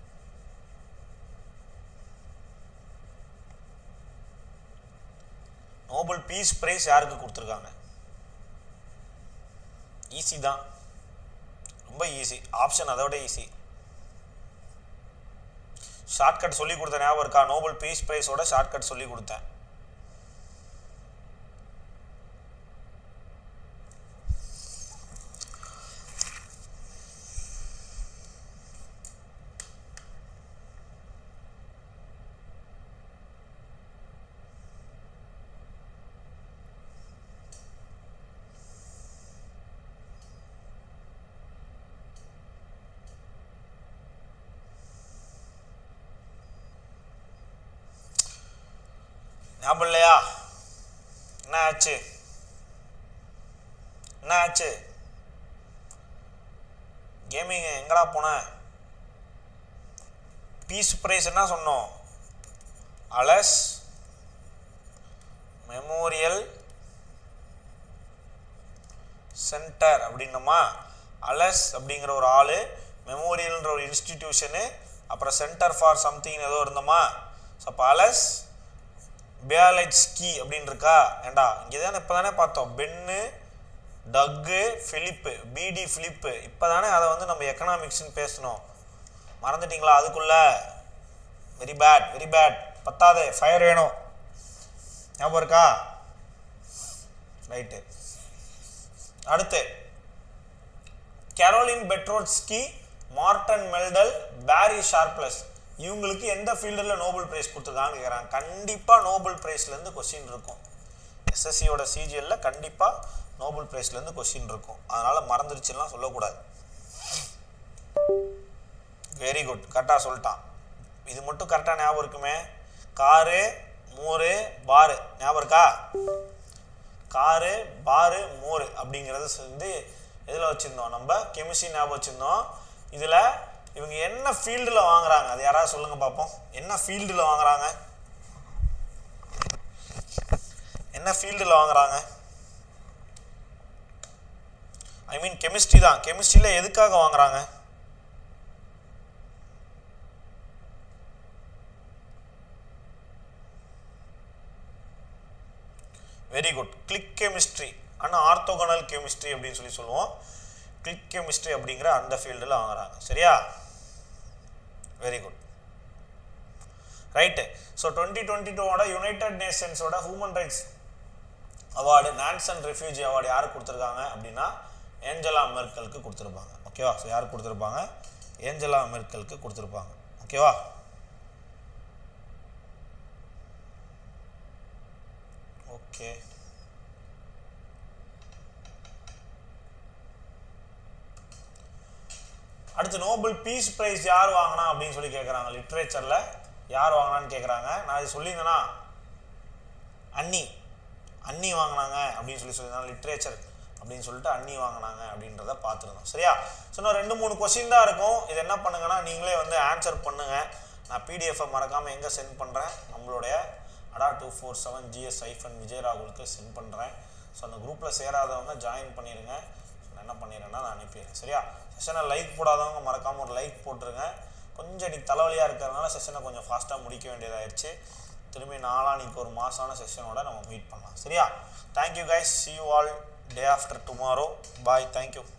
Nobel Peace Prize யாருக்கு கொடுத்துருக்காங்க ஈஸி தான் ரொம்ப ஈஸி ஆப்ஷன் அதோட ஈஸி ஷார்ட்கட் சொல்லி கொடுத்த ஞாபகம் இருக்கா நோபல் பீஸ் பிரைஸோட ஷார்ட்கட் சொல்லி கொடுத்தேன் ஞாபகம் இல்லையா என்ன ஆச்சு என்ன ஆச்சு கேமிங் எங்கடா போன பீஸ் ப்ரைஸ் என்ன சொன்னோம் அலஸ் மெமோரியல் சென்டர் அப்படின்னோமா அலஸ் அப்படிங்கிற ஒரு ஆள் மெமோரியல்ன்ற ஒரு இன்ஸ்டிடியூஷனு அப்புறம் சென்டர் ஃபார் சம்திங் ஏதோ இருந்தோமா ஸோ அப்போ அலஸ் பியாலஜ்ஸ்கி அப்படின்னு இருக்கா ஏண்டா இங்கே தானே இப்போ தானே பார்த்தோம் பென்னு டக்கு ஃபிலிப்பு பிடி ஃபிலிப்பு இப்போ தானே அதை வந்து நம்ம எக்கனாமிக்ஸ்னு பேசணும் மறந்துட்டீங்களா அதுக்குள்ள வெரி பேட் வெரி பேட் பத்தாது ஃபயர் வேணும் ஞாபகம் இருக்கா ரைட்டு அடுத்து கேரோலின் பெட்ரோட்ஸ்கி மார்டன் மெல்டல் பேரி ஷார்ப்லஸ் இவங்களுக்கு எந்த ஃபீல்டில் நோபல் பிரைஸ் கொடுத்துருக்காங்கன்னு கேட்குறாங்க கண்டிப்பாக நோபல் ப்ரைஸ்லேருந்து கொஸ்டின் இருக்கும் எஸ்எஸ்சியோட சிஜிஎல்ல கண்டிப்பாக நோபல் ப்ரைஸ்லேருந்து கொஸ்டின் இருக்கும் அதனால் மறந்துருச்சுலாம் சொல்லக்கூடாது வெரி குட் கரெக்டாக சொல்லிட்டான் இது மட்டும் கரெக்டாக ஞாபகம் இருக்குமே காரு மோரு பாரு ஞாபகம் இருக்கா காரு பாரு மோர் அப்படிங்கிறது வந்து எதில் வச்சுருந்தோம் நம்ம கெமிஸ்ட்ரி ஞாபகம் வச்சுருந்தோம் இதில் இவங்க என்ன ஃபீல்டில் வாங்குறாங்க அது யாராவது சொல்லுங்கள் பார்ப்போம் என்ன ஃபீல்டில் வாங்குறாங்க என்ன ஃபீல்டில் வாங்குறாங்க ஐ மீன் கெமிஸ்ட்ரி தான் கெமிஸ்ட்ரியில் எதுக்காக வாங்குறாங்க வெரி குட் கிளிக் கெமிஸ்ட்ரி ஆனால் ஆர்த்தோகனல் கெமிஸ்ட்ரி அப்படின்னு சொல்லி சொல்லுவோம் கிளிக் கெமிஸ்ட்ரி அப்படிங்கிற அந்த ஃபீல்டில் வாங்குறாங்க சரியா very good right so twenty twenty டூவோட யுனைடெட் நேஷன்ஸோட human rights award Nansen refugee award யாருக்கு கொடுத்துருக்காங்க அப்படின்னா ஏஞ்சலா மெர்க்கலுக்கு கொடுத்துருப்பாங்க ஓகேவா ஸோ யாருக்கு கொடுத்துருப்பாங்க ஏஞ்சலா மெர்க்கலுக்கு கொடுத்துருப்பாங்க ஓகேவா ஓகே அடுத்து நோபல் பீஸ் பிரைஸ் யார் வாங்கினா அப்படின்னு சொல்லி கேட்குறாங்க லிட்ரேச்சரில் யார் வாங்கினான்னு கேட்குறாங்க நான் இது சொல்லியிருந்தேனா அன்னி அன்னி வாங்கினாங்க அப்படின்னு சொல்லி சொல்லியிருந்தாங்க லிட்ரேச்சர் அப்படின்னு சொல்லிட்டு அன்னி வாங்கினாங்க அப்படின்றத பார்த்துருந்தோம் சரியா ஸோ இன்னும் ரெண்டு மூணு கொஸ்டின் தான் இருக்கும் இது என்ன பண்ணுங்கன்னா நீங்களே வந்து ஆன்சர் பண்ணுங்கள் நான் பிடிஎஃப்பை மறக்காமல் எங்கே சென்ட் பண்ணுறேன் நம்மளுடைய அடா டூ ஃபோர் செவன் ஜிஎஸ் ஐஃபன் விஜய் ராகுலுக்கு சென்ட் பண்ணுறேன் ஸோ அந்த குரூப்பில் சேராதவங்க ஜாயின் பண்ணிடுங்க நான் என்ன பண்ணிடுறேன்னா நான் அனுப்பிடுறேன் சரியா செஷனை லைக் போடாதவங்க மறக்காமல் ஒரு லைக் போட்டுருங்க கொஞ்சம் இன்னைக்கு தலைவலியாக இருக்கிறதுனால செஷனை கொஞ்சம் ஃபாஸ்ட்டாக முடிக்க வேண்டியதாயிருச்சு திரும்பி நாளானிக்கு ஒரு மாசான செஷனோட நம்ம மீட் பண்ணலாம் சரியா thank you guys see you all day after tomorrow bye thank you